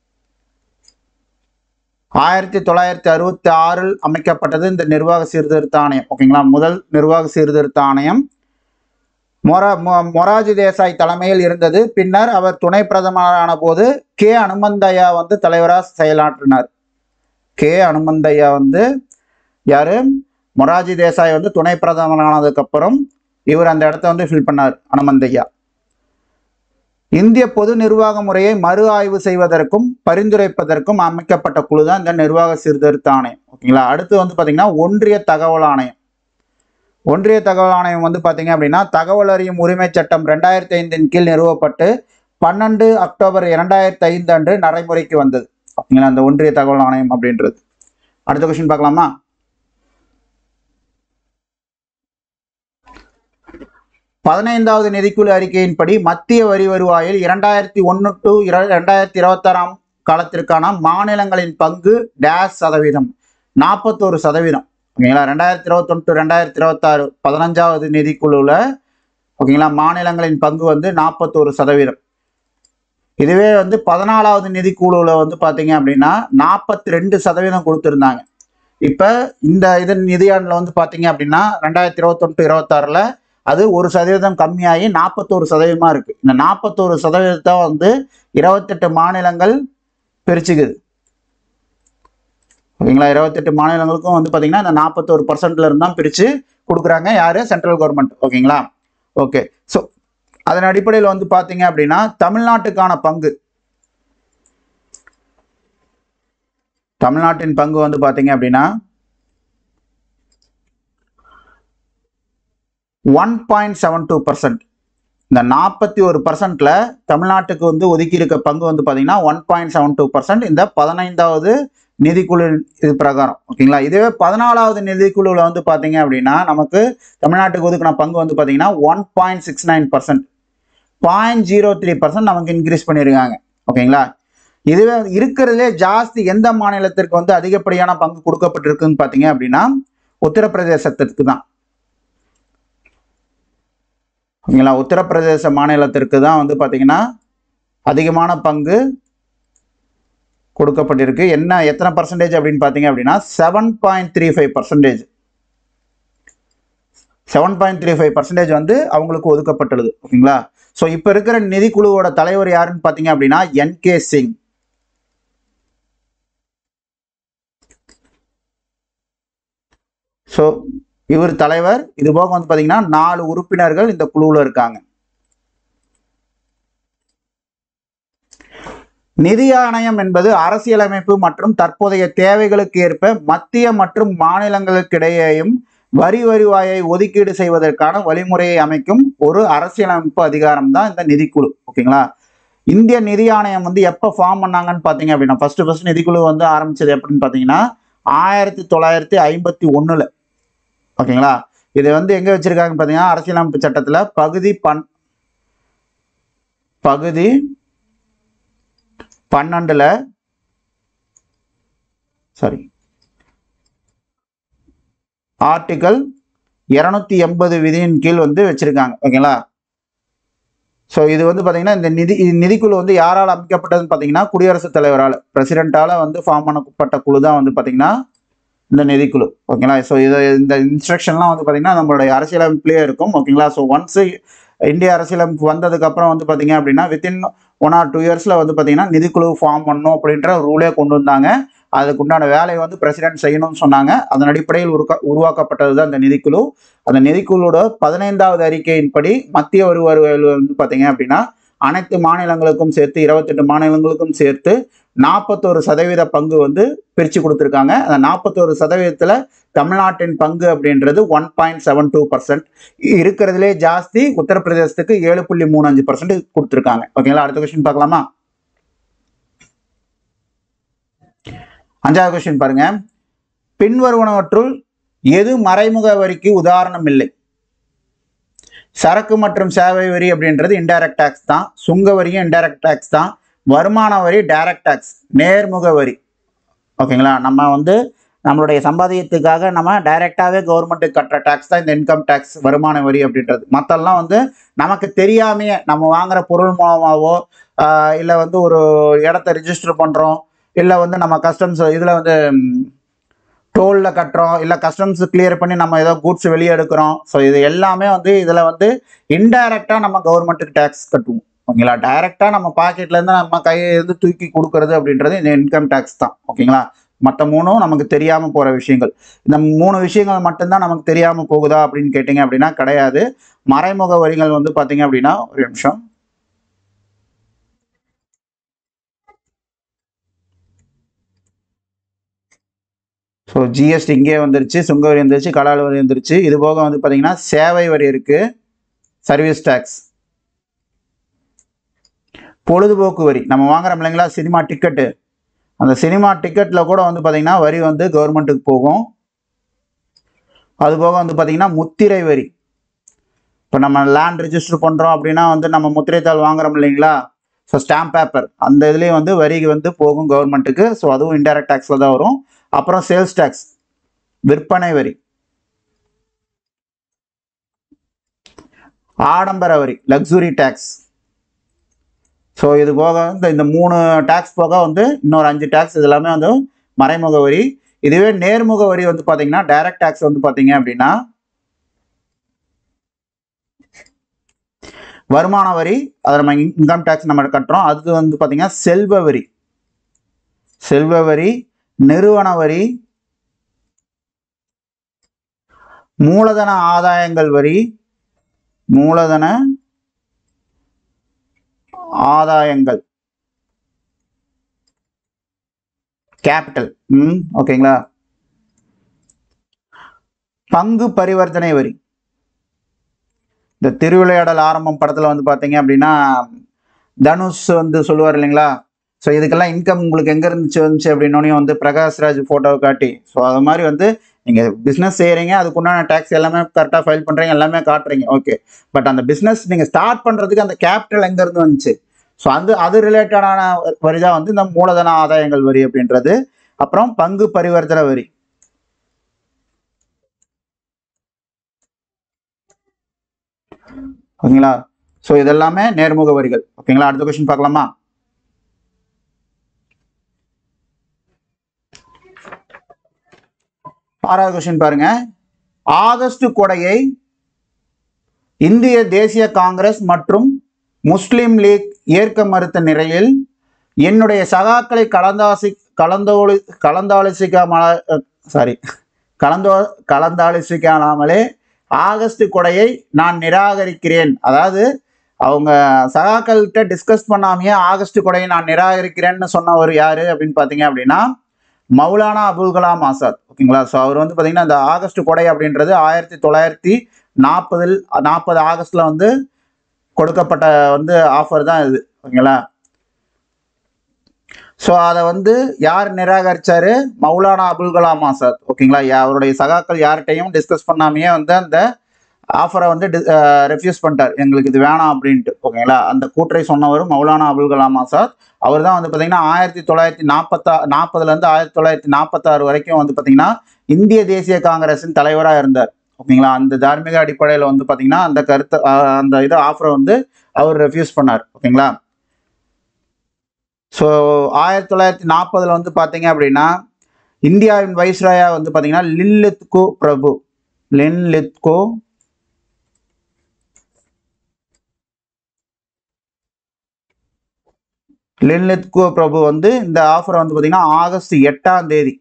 ஆயிரத்தி தொள்ளாயிரத்தி அறுபத்தி ஆறில் அமைக்கப்பட்டது இந்த நிர்வாக சீர்திருத்த ஆணையம் ஓகேங்களா முதல் நிர்வாக சீர்திருத்த ஆணையம் மொரா மொ- மொராஜி தேசாய் தலைமையில் இருந்தது பின்னர் அவர் துணை பிரதமரான போது கே அனுமந்தையா வந்து தலைவராக செயலாற்றினார் கே அனுமந்தையா வந்து யாரு மொராஜி தேசாய் வந்து துணை பிரதமரானதுக்கு அப்புறம் இவர் அந்த இடத்த வந்து ஃபில் பண்ணார் அனுமந்தையா இந்திய பொது நிர்வாக முறையை மறு ஆய்வு செய்வதற்கும் பரிந்துரைப்பதற்கும் அமைக்கப்பட்ட குழு தான் இந்த நிர்வாக சீர்திருத்த ஆணையம் ஓகேங்களா அடுத்து வந்து பார்த்தீங்கன்னா ஒன்றிய தகவல் ஆணையம் ஒன்றிய தகவல் ஆணையம் வந்து பார்த்தீங்க அப்படின்னா தகவல் அறியும் உரிமை சட்டம் ரெண்டாயிரத்தி ஐந்தின் கீழ் நிறுவப்பட்டு பன்னெண்டு அக்டோபர் இரண்டாயிரத்தி ஐந்து அன்று நடைமுறைக்கு வந்தது ஓகேங்களா அந்த ஒன்றிய தகவல் ஆணையம் அப்படின்றது அடுத்த கொஸ்டின் பார்க்கலாமா பதினைந்தாவது நிதிக்குழு அறிக்கையின்படி மத்திய வரி வருவாயில் இரண்டாயிரத்தி ஒன்று டு இர ரெண்டாயிரத்தி இருபத்தாறாம் காலத்திற்கான மாநிலங்களின் பங்கு டேஷ் சதவீதம் நாற்பத்தோரு சதவீதம் ஓகேங்களா ரெண்டாயிரத்தி இருபத்தொன்று டு ரெண்டாயிரத்தி இருபத்தாறு பதினஞ்சாவது நிதிக்குழுவில் ஓகேங்களா மாநிலங்களின் பங்கு வந்து நாற்பத்தோரு சதவீதம் இதுவே வந்து பதினாலாவது நிதிக்குழுவில் வந்து பார்த்தீங்க அப்படின்னா நாற்பத்தி ரெண்டு சதவீதம் கொடுத்துருந்தாங்க இப்போ இந்த இதன் நிதியாண்டில் வந்து பார்த்தீங்க அப்படின்னா ரெண்டாயிரத்தி இருபத்தொன்று இருபத்தாறில் அது ஒரு சதவீதம் கம்மியாகி நாற்பத்தோரு சதவீதமாக இருக்குது இந்த நாற்பத்தோரு சதவீதத்தை வந்து இருபத்தெட்டு மாநிலங்கள் பிரிச்சுக்குது ஓகேங்களா இருபத்தெட்டு மாநிலங்களுக்கும் வந்து பார்த்தீங்கன்னா இந்த நாற்பத்தோரு பர்சன்ட்ல இருந்து தான் பிரித்து கொடுக்குறாங்க யார் சென்ட்ரல் கவர்மெண்ட் ஓகேங்களா ஓகே ஸோ அதன் அடிப்படையில் வந்து பார்த்தீங்க அப்படின்னா தமிழ்நாட்டுக்கான பங்கு தமிழ்நாட்டின் பங்கு வந்து பார்த்தீங்க அப்படின்னா one point seven two percent இந்த நாற்பத்தி ஒரு பர்சன்ட்ல தமிழ்நாட்டுக்கு வந்து ஒதுக்கி இருக்க பங்கு வந்து பார்த்தீங்கன்னா one point seven two percent இந்த பதினைந்தாவது நிதிக்குழு இது பிரகாரம் ஓகேங்களா இதுவே பதினாலாவது நிதிக்குழுவில் வந்து பார்த்தீங்க அப்படின்னா நமக்கு தமிழ்நாட்டுக்கு ஒதுக்கின பங்கு வந்து பார்த்தீங்கன்னா one point six nine percent point zero three percent நமக்கு இன்க்ரீஸ் பண்ணியிருக்காங்க ஓகேங்களா இதுவே இருக்கிறதுலே ஜாஸ்தி எந்த மாநிலத்திற்கு வந்து அதிகப்படியான பங்கு கொடுக்கப்பட்டிருக்குன்னு பார்த்தீங்க அப்படின்னா உத்தரப்பிரதேசத்திற்கு தான் ஓகேங்களா உத்தரப்பிரதேச மாநிலத்திற்கு தான் வந்து பார்த்தீங்கன்னா அதிகமான பங்கு கொடுக்கப்பட்டிருக்கு என்ன எத்தனை பர்சன்டேஜ் அப்படின்னு பார்த்தீங்க அப்படின்னா seven point three five percentage seven point three five percentage வந்து அவங்களுக்கு ஒதுக்கப்பட்டுள்ளது ஓகேங்களா ஸோ இப்போ இருக்கிற நிதிக்குழுவோட தலைவர் யாருன்னு பார்த்தீங்க அப்படின்னா என்கே சிங் ஸோ இவர் தலைவர் இது போக வந்து பார்த்தீங்கன்னா நாலு உறுப்பினர்கள் இந்த குழுவில் இருக்காங்க நிதி ஆணையம் என்பது அரசியலமைப்பு மற்றும் தற்போதைய தேவைகளுக்கு ஏற்ப மத்திய மற்றும் மாநிலங்களுக்கிடையேயும் வரி வருவாயை ஒதுக்கீடு செய்வதற்கான வழிமுறையை அமைக்கும் ஒரு அரசியலமைப்பு அதிகாரம் தான் இந்த நிதிக்குழு ஓகேங்களா இந்திய நிதி ஆணையம் வந்து எப்போ ஃபார்ம் பண்ணாங்கன்னு பார்த்தீங்க அப்படின்னா ஃபர்ஸ்ட் ஃபர்ஸ்ட் நிதிக்குழு வந்து ஆரம்பிச்சது எப்படின்னு பார்த்தீங்கன்னா ஆயிரத்தி தொள்ளாயிரத்தி ஐம்பத்தி ஒன்றில் ஓகேங்களா இது வந்து எங்கே வச்சிருக்காங்கன்னு பார்த்தீங்கன்னா அரசியலமைப்பு சட்டத்தில் பகுதி பன் பகுதி பன்னெண்டில் சாரி ஆர்டிகல் இரநூத்தி எண்பது விதியின் கீழ் வந்து வச்சிருக்காங்க ஓகேங்களா ஸோ இது வந்து பார்த்தீங்கன்னா இந்த நிதி இந்த நிதிக்குழு வந்து யாரால் அமைக்கப்பட்டதுன்னு பார்த்தீங்கன்னா குடியரசுத் தலைவரால் பிரசிடென்ட்டால் வந்து ஃபார்ம் பண்ணப்பட்ட குழு தான் வந்து பார்த்தீங்கன்னா இந்த நிதிக்குழு ஓகேங்களா ஸோ இது இந்த இன்ஸ்ட்ரக்ஷன்லாம் வந்து பார்த்தீங்கன்னா நம்மளுடைய அரசியலமைப்புலேயே இருக்கும் ஓகேங்களா ஸோ ஒன்ஸ் இந்திய அரசியலமைப்பு வந்ததுக்கப்புறம் வந்து பார்த்தீங்க அப்படின்னா வித்தின் ஒன் ஆர் டூ இயர்ஸில் வந்து பார்த்தீங்கன்னா நிதிக்குழு ஃபார்ம் பண்ணணும் அப்படின்ற ரூலே கொண்டு வந்தாங்க அதுக்கு உண்டான வேலையை வந்து பிரசிடென்ட் செய்யணும்னு சொன்னாங்க அதன் அடிப்படையில் உருக்கா உருவாக்கப்பட்டது தான் இந்த நிதிக்குழு அந்த நிதிக்குழுவோட பதினைந்தாவது அறிக்கையின்படி மத்திய வரி வருவாயில் வந்து பார்த்தீங்க அப்படின்னா அனைத்து மாநிலங்களுக்கும் சேர்த்து இருபத்தெட்டு மாநிலங்களுக்கும் சேர்த்து நாற்பத்தோரு சதவீத பங்கு வந்து பிரித்து கொடுத்துருக்காங்க அந்த நாற்பத்தோரு சதவீதத்தில் தமிழ்நாட்டின் பங்கு அப்படின்றது one point seven two percent இருக்கிறதுலே ஜாஸ்தி உத்தரப்பிரதேசத்துக்கு ஏழு புள்ளி மூணு அஞ்சு பர்சன்ட் கொடுத்துருக்காங்க ஓகேங்களா அடுத்த கொஸ்டின் பார்க்கலாமா அஞ்சாவது கொஸ்டின் பாருங்க பின்வருவனவற்றுள் எது மறைமுக வரிக்கு உதாரணம் இல்லை சரக்கு மற்றும் சேவை வரி அப்படின்றது இன்டைரக்ட் டேக்ஸ் தான் சுங்க வரியும் இன்டைரக்ட் டேக்ஸ் தான் வருமான வரி டைரக்ட் டேக்ஸ் நேர்முக வரி ஓகேங்களா நம்ம வந்து நம்மளுடைய சம்பாதியத்துக்காக நம்ம டைரெக்டாகவே கவர்மெண்ட்டுக்கு கட்டுற டேக்ஸ் தான் இந்த இன்கம் டேக்ஸ் வருமான வரி அப்படின்றது மற்றெல்லாம் வந்து நமக்கு தெரியாமையே நம்ம வாங்குற பொருள் மூலமாகவோ இல்லை வந்து ஒரு இடத்த ரிஜிஸ்டர் பண்ணுறோம் இல்லை வந்து நம்ம கஸ்டம்ஸ் இதில் வந்து டோலில் கட்டுறோம் இல்லை கஸ்டம்ஸ் கிளியர் பண்ணி நம்ம ஏதோ கூட்ஸ் வெளியே எடுக்கிறோம் ஸோ இது எல்லாமே வந்து இதில் வந்து இன்டைரக்டாக நம்ம கவர்மெண்ட்டுக்கு டேக்ஸ் கட்டுவோம் ஓகேங்களா டைரெக்டாக நம்ம பாக்கெட்லேருந்து நம்ம கையை இருந்து தூக்கி கொடுக்கறது அப்படின்றது இந்த இன்கம் டேக்ஸ் தான் ஓகேங்களா மற்ற மூணும் நமக்கு தெரியாமல் போகிற விஷயங்கள் இந்த மூணு விஷயங்கள் மட்டும்தான் நமக்கு தெரியாமல் போகுதா அப்படின்னு கேட்டிங்க அப்படின்னா கிடையாது மறைமுக வரிகள் வந்து பார்த்தீங்க அப்படின்னா ஒரு நிமிஷம் ஸோ ஜிஎஸ்டி இங்கே வந்துருச்சு சுங்க வரி வந்துருச்சு கலால் வரி வந்துருச்சு இது போக வந்து பார்த்தீங்கன்னா சேவை வரி இருக்குது சர்வீஸ் டேக்ஸ் பொழுதுபோக்கு வரி நம்ம வாங்குறோம் இல்லைங்களா சினிமா டிக்கெட்டு அந்த சினிமா டிக்கெட்டில் கூட வந்து பார்த்தீங்கன்னா வரி வந்து கவர்மெண்ட்டுக்கு போகும் அது போக வந்து பார்த்தீங்கன்னா முத்திரை வரி இப்போ நம்ம லேண்ட் ரிஜிஸ்டர் பண்ணுறோம் அப்படின்னா வந்து நம்ம முத்திரைத்தாள் வாங்குறோம் இல்லைங்களா ஸோ ஸ்டாம்ப் பேப்பர் அந்த இதுலேயும் வந்து வரி வந்து போகும் கவர்மெண்ட்டுக்கு ஸோ அதுவும் இன்டைரக்ட் டேக்ஸில் தான் வரும் அப்புறம் சேல்ஸ் டேக்ஸ் விற்பனை வரி ஆடம்பர வரி லக்ஸுரி டேக்ஸ் ஸோ இது போக இந்த இந்த மூணு டேக்ஸ் போக வந்து இன்னொரு அஞ்சு டேக்ஸ் இது எல்லாமே வந்து மறைமுக வரி இதுவே நேர்முக வரி வந்து பார்த்தீங்கன்னா டைரக்ட் டேக்ஸ் வந்து பார்த்தீங்க அப்படின்னா வருமான வரி அதை நம்ம இன்கம் டேக்ஸ் நம்ம கட்டுறோம் அது வந்து பார்த்தீங்கன்னா செல்வ வரி செல்வ வரி நிறுவன வரி மூலதன ஆதாயங்கள் வரி மூலதன ஆதாயங்கள் கேபிட்டல் ம் ஓகேங்களா பங்கு பரிவர்த்தனை வரி இந்த திருவிளையாடல் ஆரம்பம் படத்தில் வந்து பார்த்தீங்க அப்படின்னா தனுஷ் வந்து சொல்லுவார் இல்லைங்களா ஸோ இதுக்கெல்லாம் இன்கம் உங்களுக்கு எங்கே இருந்துச்சு வந்துச்சு அப்படின்னோடனே வந்து பிரகாஷ்ராஜ் ஃபோட்டோவை காட்டி ஸோ அது மாதிரி வந்து நீங்கள் பிஸ்னஸ் செய்கிறீங்க அதுக்குண்டான டேக்ஸ் எல்லாமே கரெக்டாக ஃபைல் பண்ணுறீங்க எல்லாமே காட்டுறீங்க ஓகே பட் அந்த பிஸ்னஸ் நீங்கள் ஸ்டார்ட் பண்ணுறதுக்கு அந்த கேபிட்டல் எங்கேருந்து வந்துச்சு ஸோ அது அது ரிலேட்டடான வரி தான் வந்து இந்த மூலதன ஆதாயங்கள் வரி அப்படின்றது அப்புறம் பங்கு பரிவர்த்தனை வரி ஓகேங்களா ஸோ இதெல்லாமே நேர்முக வரிகள் ஓகேங்களா அடுத்த கொஸ்டின் பார்க்கலாமா ஆறாவது கொஸ்டின் பாருங்க ஆகஸ்ட் கொடையை இந்திய தேசிய காங்கிரஸ் மற்றும் முஸ்லிம் லீக் ஏற்க மறுத்த நிலையில் என்னுடைய சகாக்களை கலந்தாசி கலந்தோலி கலந்தாலோசிக்காம சாரி கலந்தோ கலந்தாலோசிக்காமலே ஆகஸ்ட் கொடையை நான் நிராகரிக்கிறேன் அதாவது அவங்க சகாக்கள்கிட்ட டிஸ்கஸ் பண்ணாமையே ஆகஸ்ட் கொடையை நான் நிராகரிக்கிறேன்னு சொன்னவர் யாரு அப்படின்னு பார்த்தீங்க அப்படின்னா மௌலானா அபுல் கலாம் ஆசாத் ஓகேங்களா ஸோ அவர் வந்து பார்த்தீங்கன்னா இந்த ஆகஸ்ட் கொடை அப்படின்றது ஆயிரத்தி தொள்ளாயிரத்தி நாற்பதில் நாற்பது ஆகஸ்ட்ல வந்து கொடுக்கப்பட்ட வந்து ஆஃபர் தான் இது ஓகேங்களா ஸோ அதை வந்து யார் நிராகரிச்சாரு மௌலானா அபுல் கலாம் ஆசாத் ஓகேங்களா யா- அவருடைய சகாக்கள் யார்கிட்டையும் டிஸ்கஸ் பண்ணாமையே வந்து அந்த ஆஃபரை வந்து ரெஃப்யூஸ் பண்ணிட்டார் எங்களுக்கு இது வேணாம் அப்படின்ட்டு ஓகேங்களா அந்த கூற்றை சொன்னவர் மௌலானா அபுல் கலாம் ஆசாத் அவர் தான் வந்து பார்த்தீங்கன்னா ஆயிரத்தி தொள்ளாயிரத்தி நாற்பத்தா நாற்பதுலேருந்து ஆயிரத்தி தொள்ளாயிரத்தி நாற்பத்தாறு வரைக்கும் வந்து பார்த்தீங்கன்னா இந்திய தேசிய காங்கிரஸின் தலைவராக இருந்தார் ஓகேங்களா அந்த தார்மீக அடிப்படையில் வந்து பார்த்தீங்கன்னா அந்த கருத்தை அஹ், அந்த இதை ஆஃபரை வந்து அவர் ரெஃப்யூஸ் பண்ணார் ஓகேங்களா ஸோ ஆயிரத்தி தொள்ளாயிரத்தி நாற்பதில் வந்து பார்த்தீங்க அப்படின்னா இந்தியாவின் வைஸ்ராயா வந்து பார்த்தீங்கன்னா லின்லித்கோ பிரபு லின்லித்கோ லின்லித்கோ பிரபு வந்து இந்த ஆஃபரை வந்து பார்த்தீங்கன்னா ஆகஸ்ட் எட்டாம் தேதி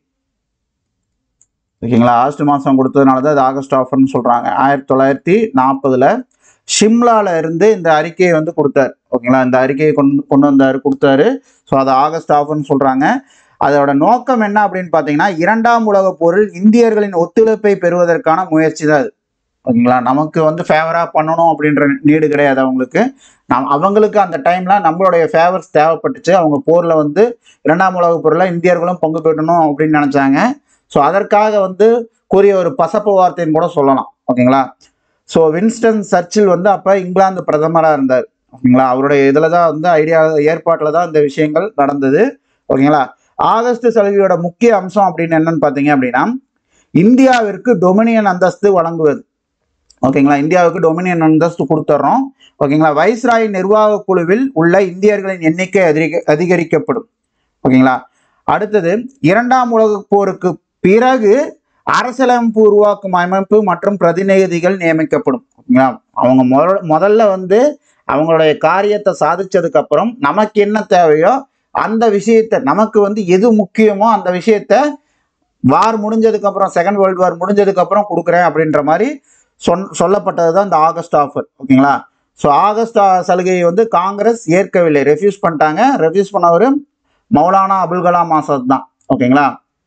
ஓகேங்களா ஆகஸ்ட் மாதம் கொடுத்ததுனால தான் இது ஆகஸ்ட் ஆஃபர்னு சொல்கிறாங்க ஆயிரத்தி தொள்ளாயிரத்தி நாற்பதில் ஷிம்லால இருந்து இந்த அறிக்கையை வந்து கொடுத்தாரு ஓகேங்களா இந்த அறிக்கையை கொண்டு கொண்டு வந்தார் கொடுத்தாரு ஸோ அதை ஆகஸ்ட் ஆஃபர்னு சொல்கிறாங்க அதோட நோக்கம் என்ன அப்படின்னு பார்த்தீங்கன்னா இரண்டாம் உலகப் போரில் இந்தியர்களின் ஒத்துழைப்பை பெறுவதற்கான முயற்சி தான் இது ஓகேங்களா நமக்கு வந்து ஃபேவராக பண்ணணும் அப்படின்ற நீடு கிடையாது அவங்களுக்கு நம் அவங்களுக்கு அந்த டைமில் நம்மளுடைய ஃபேவர்ஸ் தேவைப்பட்டுச்சு அவங்க போரில் வந்து இரண்டாம் உலகப் போரில் இந்தியர்களும் பங்கு பெற்றணும் அப்படின்னு நினச்சாங்க ஸோ அதற்காக வந்து கூறிய ஒரு பசப்பு வார்த்தைன்னு கூட சொல்லலாம் ஓகேங்களா ஸோ வின்ஸ்டன் சர்ச்சில் வந்து அப்போ இங்கிலாந்து பிரதமராக இருந்தார் ஓகேங்களா அவருடைய இதில் தான் வந்து ஐடியா ஏற்பாட்டில் தான் இந்த விஷயங்கள் நடந்தது ஓகேங்களா ஆகஸ்ட் சலுகையோட முக்கிய அம்சம் அப்படின்னு என்னன்னு பார்த்தீங்க அப்படின்னா இந்தியாவிற்கு டொமினியன் அந்தஸ்து வழங்குவது ஓகேங்களா இந்தியாவுக்கு டொமினியன் அந்தஸ்து கொடுத்துட்றோம் ஓகேங்களா வைஸ்ராய் நிர்வாக குழுவில் உள்ள இந்தியர்களின் எண்ணிக்கை அதிக அதிகரிக்கப்படும் ஓகேங்களா அடுத்தது இரண்டாம் உலகப் போருக்கு பிறகு அரசியலமைப்பு உருவாக்கும் அமைப்பு மற்றும் பிரதிநிதிகள் நியமிக்கப்படும் ஓகேங்களா அவங்க முதல் முதல்ல வந்து அவங்களுடைய காரியத்தை சாதிச்சதுக்கு அப்புறம் நமக்கு என்ன தேவையோ அந்த விஷயத்தை நமக்கு வந்து எது முக்கியமோ அந்த விஷயத்த வார் முடிஞ்சதுக்கு அப்புறம் செகண்ட் வேர்ல்டு வார் முடிஞ்சதுக்கு அப்புறம் கொடுக்குறேன் அப்படின்ற மாதிரி சொன் சொல்லப்பட்டது தான் இந்த ஆகஸ்ட் ஆஃபர் ஓகேங்களா ஸோ ஆகஸ்ட் ஆ- சலுகையை வந்து காங்கிரஸ் ஏற்கவில்லை ரெஃப்யூஸ் பண்ணிட்டாங்க ரெஃப்யூஸ் பண்ணவர் மௌலானா அபுல் கலாம் ஆசாத் தான் ஓகேங்களா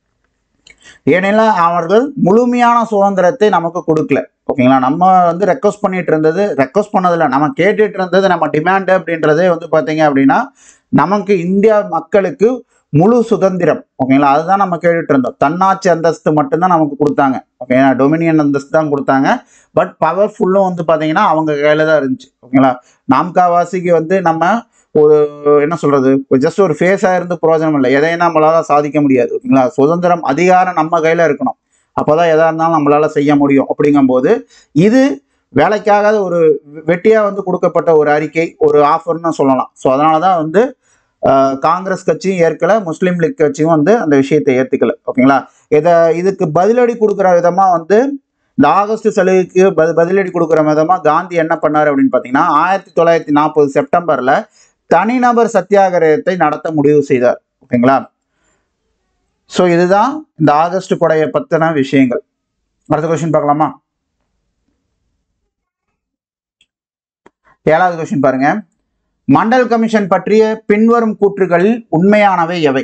ஏனெனில் அவர்கள் முழுமையான சுதந்திரத்தை நமக்கு கொடுக்கல ஓகேங்களா நம்ம வந்து ரெக்வஸ்ட் பண்ணிட்டு இருந்தது ரெக்வஸ்ட் பண்ணதில்ல நம்ம கேட்டுட்டு இருந்தது நம்ம டிமாண்டு அப்படின்றதே வந்து பார்த்தீங்க அப்படின்னா நமக்கு இந்தியா மக்களுக்கு முழு சுதந்திரம் ஓகேங்களா அதுதான் நம்ம கேட்டுட்டு இருந்தோம் தன்னாட்சி அந்தஸ்து மட்டும்தான் நமக்கு கொடுத்தாங்க ஓகேங்களா டொமினியன் அந்தஸ்து தான் கொடுத்தாங்க பட் பவர்ஃபுல்லும் வந்து பார்த்தீங்கன்னா அவங்க கையில் தான் இருந்துச்சு ஓகேங்களா நாம்காவாசிக்கு வந்து நம்ம ஒரு என்ன சொல்றது ஜஸ்ட் ஒரு ஃபேஸாக இருந்து பிரயோஜனம் இல்லை எதையும் நம்மளால சாதிக்க முடியாது ஓகேங்களா சுதந்திரம் அதிகாரம் நம்ம கையில் இருக்கணும் அப்போதான் எதா இருந்தாலும் நம்மளால செய்ய முடியும் அப்படிங்கும்போது இது வேலைக்காகாத ஒரு வெட்டியாக வந்து கொடுக்கப்பட்ட ஒரு அறிக்கை ஒரு ஆஃபர்னு சொல்லலாம் ஸோ அதனால தான் வந்து ஆஹ், காங்கிரஸ் கட்சியும் ஏற்கல முஸ்லீம் லீக் கட்சியும் வந்து அந்த விஷயத்தை ஏற்றுக்கல ஓகேங்களா இதை இதுக்கு பதிலடி கொடுக்குற விதமாக வந்து இந்த ஆகஸ்ட் சலுகைக்கு பதி பதிலடி கொடுக்குற விதமாக காந்தி என்ன பண்ணார் அப்படின்னு பார்த்தீங்கன்னா ஆயிரத்தி தொள்ளாயிரத்தி நாற்பது செப்டம்பரில் தனிநபர் சத்தியாகிரகத்தை நடத்த முடிவு செய்தார் ஓகேங்களா ஸோ இதுதான் இந்த ஆகஸ்ட் கொடையை பற்றின விஷயங்கள் அடுத்த கொஸ்டின் பார்க்கலாமா ஏழாவது கொஸ்டின் பாருங்க மண்டல் கமிஷன் பற்றிய பின்வரும் கூற்றுகளில் உண்மையானவை எவை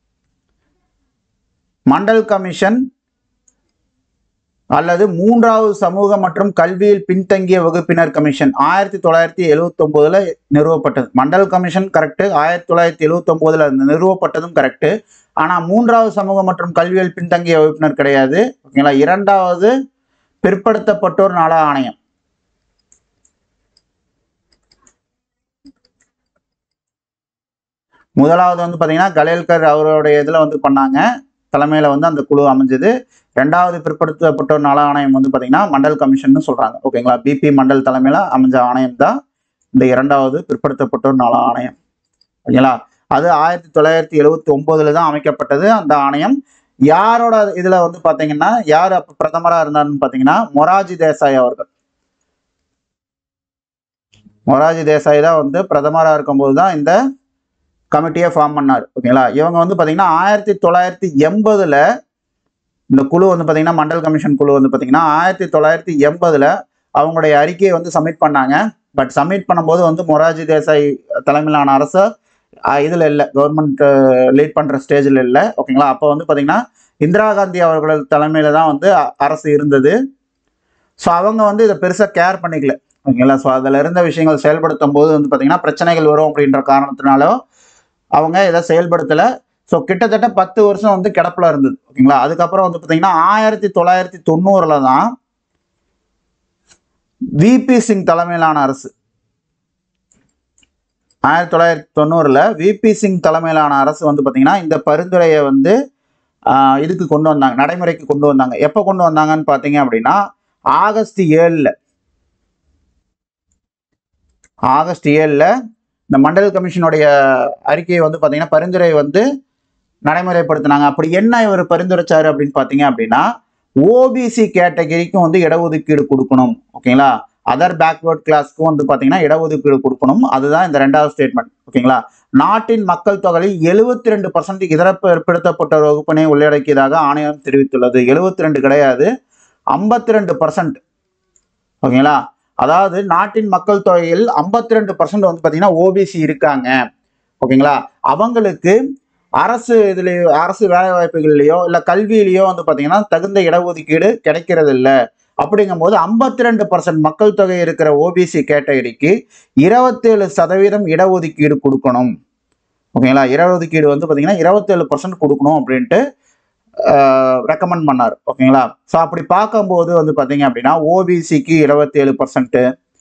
மண்டல் கமிஷன் அல்லது மூன்றாவது சமூக மற்றும் கல்வியில் பின்தங்கிய வகுப்பினர் கமிஷன் ஆயிரத்தி தொள்ளாயிரத்தி எழுவத்தி ஒன்பதுல நிறுவப்பட்டது மண்டல் கமிஷன் கரெக்டு ஆயிரத்தி தொள்ளாயிரத்தி எழுவத்தி ஒன்பதுல நிறுவப்பட்டதும் கரெக்டு ஆனா மூன்றாவது சமூக மற்றும் கல்வியில் பின்தங்கிய வகுப்பினர் கிடையாது ஓகேங்களா இரண்டாவது பிற்படுத்தப்பட்டோர் நல ஆணையம் முதலாவது வந்து பார்த்தீங்கன்னா கலேல்கர் அவருடைய இதில் வந்து பண்ணாங்க தலைமையில் வந்து அந்த குழு அமைஞ்சது ரெண்டாவது பிற்படுத்தப்பட்டோர் நல ஆணையம் வந்து பார்த்தீங்கன்னா மண்டல் கமிஷன் சொல்கிறாங்க ஓகேங்களா பிபி மண்டல் தலைமையில் அமைஞ்ச ஆணையம் தான் இந்த இரண்டாவது பிற்படுத்தப்பட்டோர் நல ஆணையம் ஓகேங்களா அது ஆயிரத்தி தொள்ளாயிரத்தி எழுவத்தி ஒம்போதுல தான் அமைக்கப்பட்டது அந்த ஆணையம் யாரோட இதில் வந்து பார்த்தீங்கன்னா யார் அப்போ பிரதமராக இருந்தாருன்னு பார்த்தீங்கன்னா மொராஜி தேசாய் அவர்கள் மொராஜி தேசாய் தான் வந்து பிரதமராக இருக்கும்போது தான் இந்த கமிட்டியை ஃபார்ம் பண்ணார் ஓகேங்களா இவங்க வந்து பார்த்தீங்கன்னா ஆயிரத்தி தொள்ளாயிரத்தி எண்பதுல இந்த குழு வந்து பார்த்தீங்கன்னா மண்டல் கமிஷன் குழு வந்து பார்த்தீங்கன்னா ஆயிரத்தி தொள்ளாயிரத்தி எண்பதுல அவங்களுடைய அறிக்கையை வந்து சப்மிட் பண்ணாங்க பட் சப்மிட் பண்ணும்போது வந்து மொராஜி தேசாய் தலைமையிலான அரசு இதில் இல்லை கவர்மெண்ட் லீட் பண்ணுற ஸ்டேஜில் இல்லை ஓகேங்களா அப்போ வந்து பார்த்திங்கன்னா இந்திரா காந்தி அவர்கள் தலைமையில் தான் வந்து அ- அரசு இருந்தது ஸோ அவங்க வந்து இதை பெருசாக கேர் பண்ணிக்கல ஓகேங்களா ஸோ அதில் இருந்த விஷயங்கள் செயல்படுத்தும் போது வந்து பார்த்திங்கன்னா பிரச்சனைகள் வரும் அப்படின்ற காரணத்தினாலோ அவங்க இதை செயல்படுத்தலை ஸோ கிட்டத்தட்ட பத்து வருஷம் வந்து கிடப்பில் இருந்தது ஓகேங்களா அதுக்கப்புறம் வந்து பார்த்திங்கன்னா ஆயிரத்தி தொள்ளாயிரத்தி தொண்ணூறில் தான் விபி சிங் தலைமையிலான அரசு ஆயிரத்தி தொள்ளாயிரத்தி தொண்ணூறில் விபி சிங் தலைமையிலான அரசு வந்து பார்த்திங்கன்னா இந்த பரிந்துரையை வந்து ஆஹ், இதுக்கு கொண்டு வந்தாங்க நடைமுறைக்கு கொண்டு வந்தாங்க எப்போ கொண்டு வந்தாங்கன்னு பார்த்தீங்க அப்படின்னா ஆகஸ்ட் ஏழில் ஆகஸ்ட் ஏழில் இந்த மண்டல் கமிஷனுடைய அறிக்கையை வந்து பார்த்தீங்கன்னா பரிந்துரை வந்து நடைமுறைப்படுத்தினாங்க அப்படி என்ன இவர் பரிந்துரைச்சாரு அப்படின்னு பார்த்தீங்க அப்படின்னா ஓபிசி கேட்டகரிக்கும் வந்து இடஒதுக்கீடு கொடுக்கணும் ஓகேங்களா அதர் பேக்வேர்ட் கிளாஸ்க்கும் வந்து பார்த்தீங்கன்னா இடஒதுக்கீடு கொடுக்கணும் அதுதான் இந்த ரெண்டாவது ஸ்டேட்மெண்ட் ஓகேங்களா நாட்டின் மக்கள் தொகையில் எழுபத்தி ரெண்டு பர்சன்ட் இதர பிற்படுத்தப்பட்ட வகுப்பினை உள்ளடக்கியதாக ஆணையம் தெரிவித்துள்ளது எழுபத்தி ரெண்டு கிடையாது ஐம்பத்தி ரெண்டு பர்சன்ட் ஓகேங்களா அதாவது நாட்டின் மக்கள் தொகையில் ஐம்பத்தி ரெண்டு பர்சன்ட் வந்து பார்த்தீங்கன்னா ஓபிசி இருக்காங்க ஓகேங்களா அவங்களுக்கு அரசு இதுலேயோ அரசு வேலை வாய்ப்புகள்லையோ இல்லை கல்வியிலையோ வந்து பார்த்தீங்கன்னா தகுந்த இடஒதுக்கீடு கிடைக்கிறது இல்லை அப்படிங்கும்போது ஐம்பத்தி ரெண்டு பர்சன்ட் மக்கள் தொகை இருக்கிற ஓபிசி கேட்டகரிக்கு இருபத்தேழு சதவீதம் இடஒதுக்கீடு கொடுக்கணும் ஓகேங்களா இடஒதுக்கீடு வந்து பார்த்தீங்கன்னா இருபத்தேழு பர்சன்ட் கொடுக்கணும் அப்படின்ட்டு ரெக்கமெண்ட் பண்ணார் ஓகேங்களா ஸோ அப்படி பார்க்கும்போது வந்து பார்த்தீங்க அப்படின்னா ஓபிசிக்கு இருபத்தேழு பர்சன்ட்டு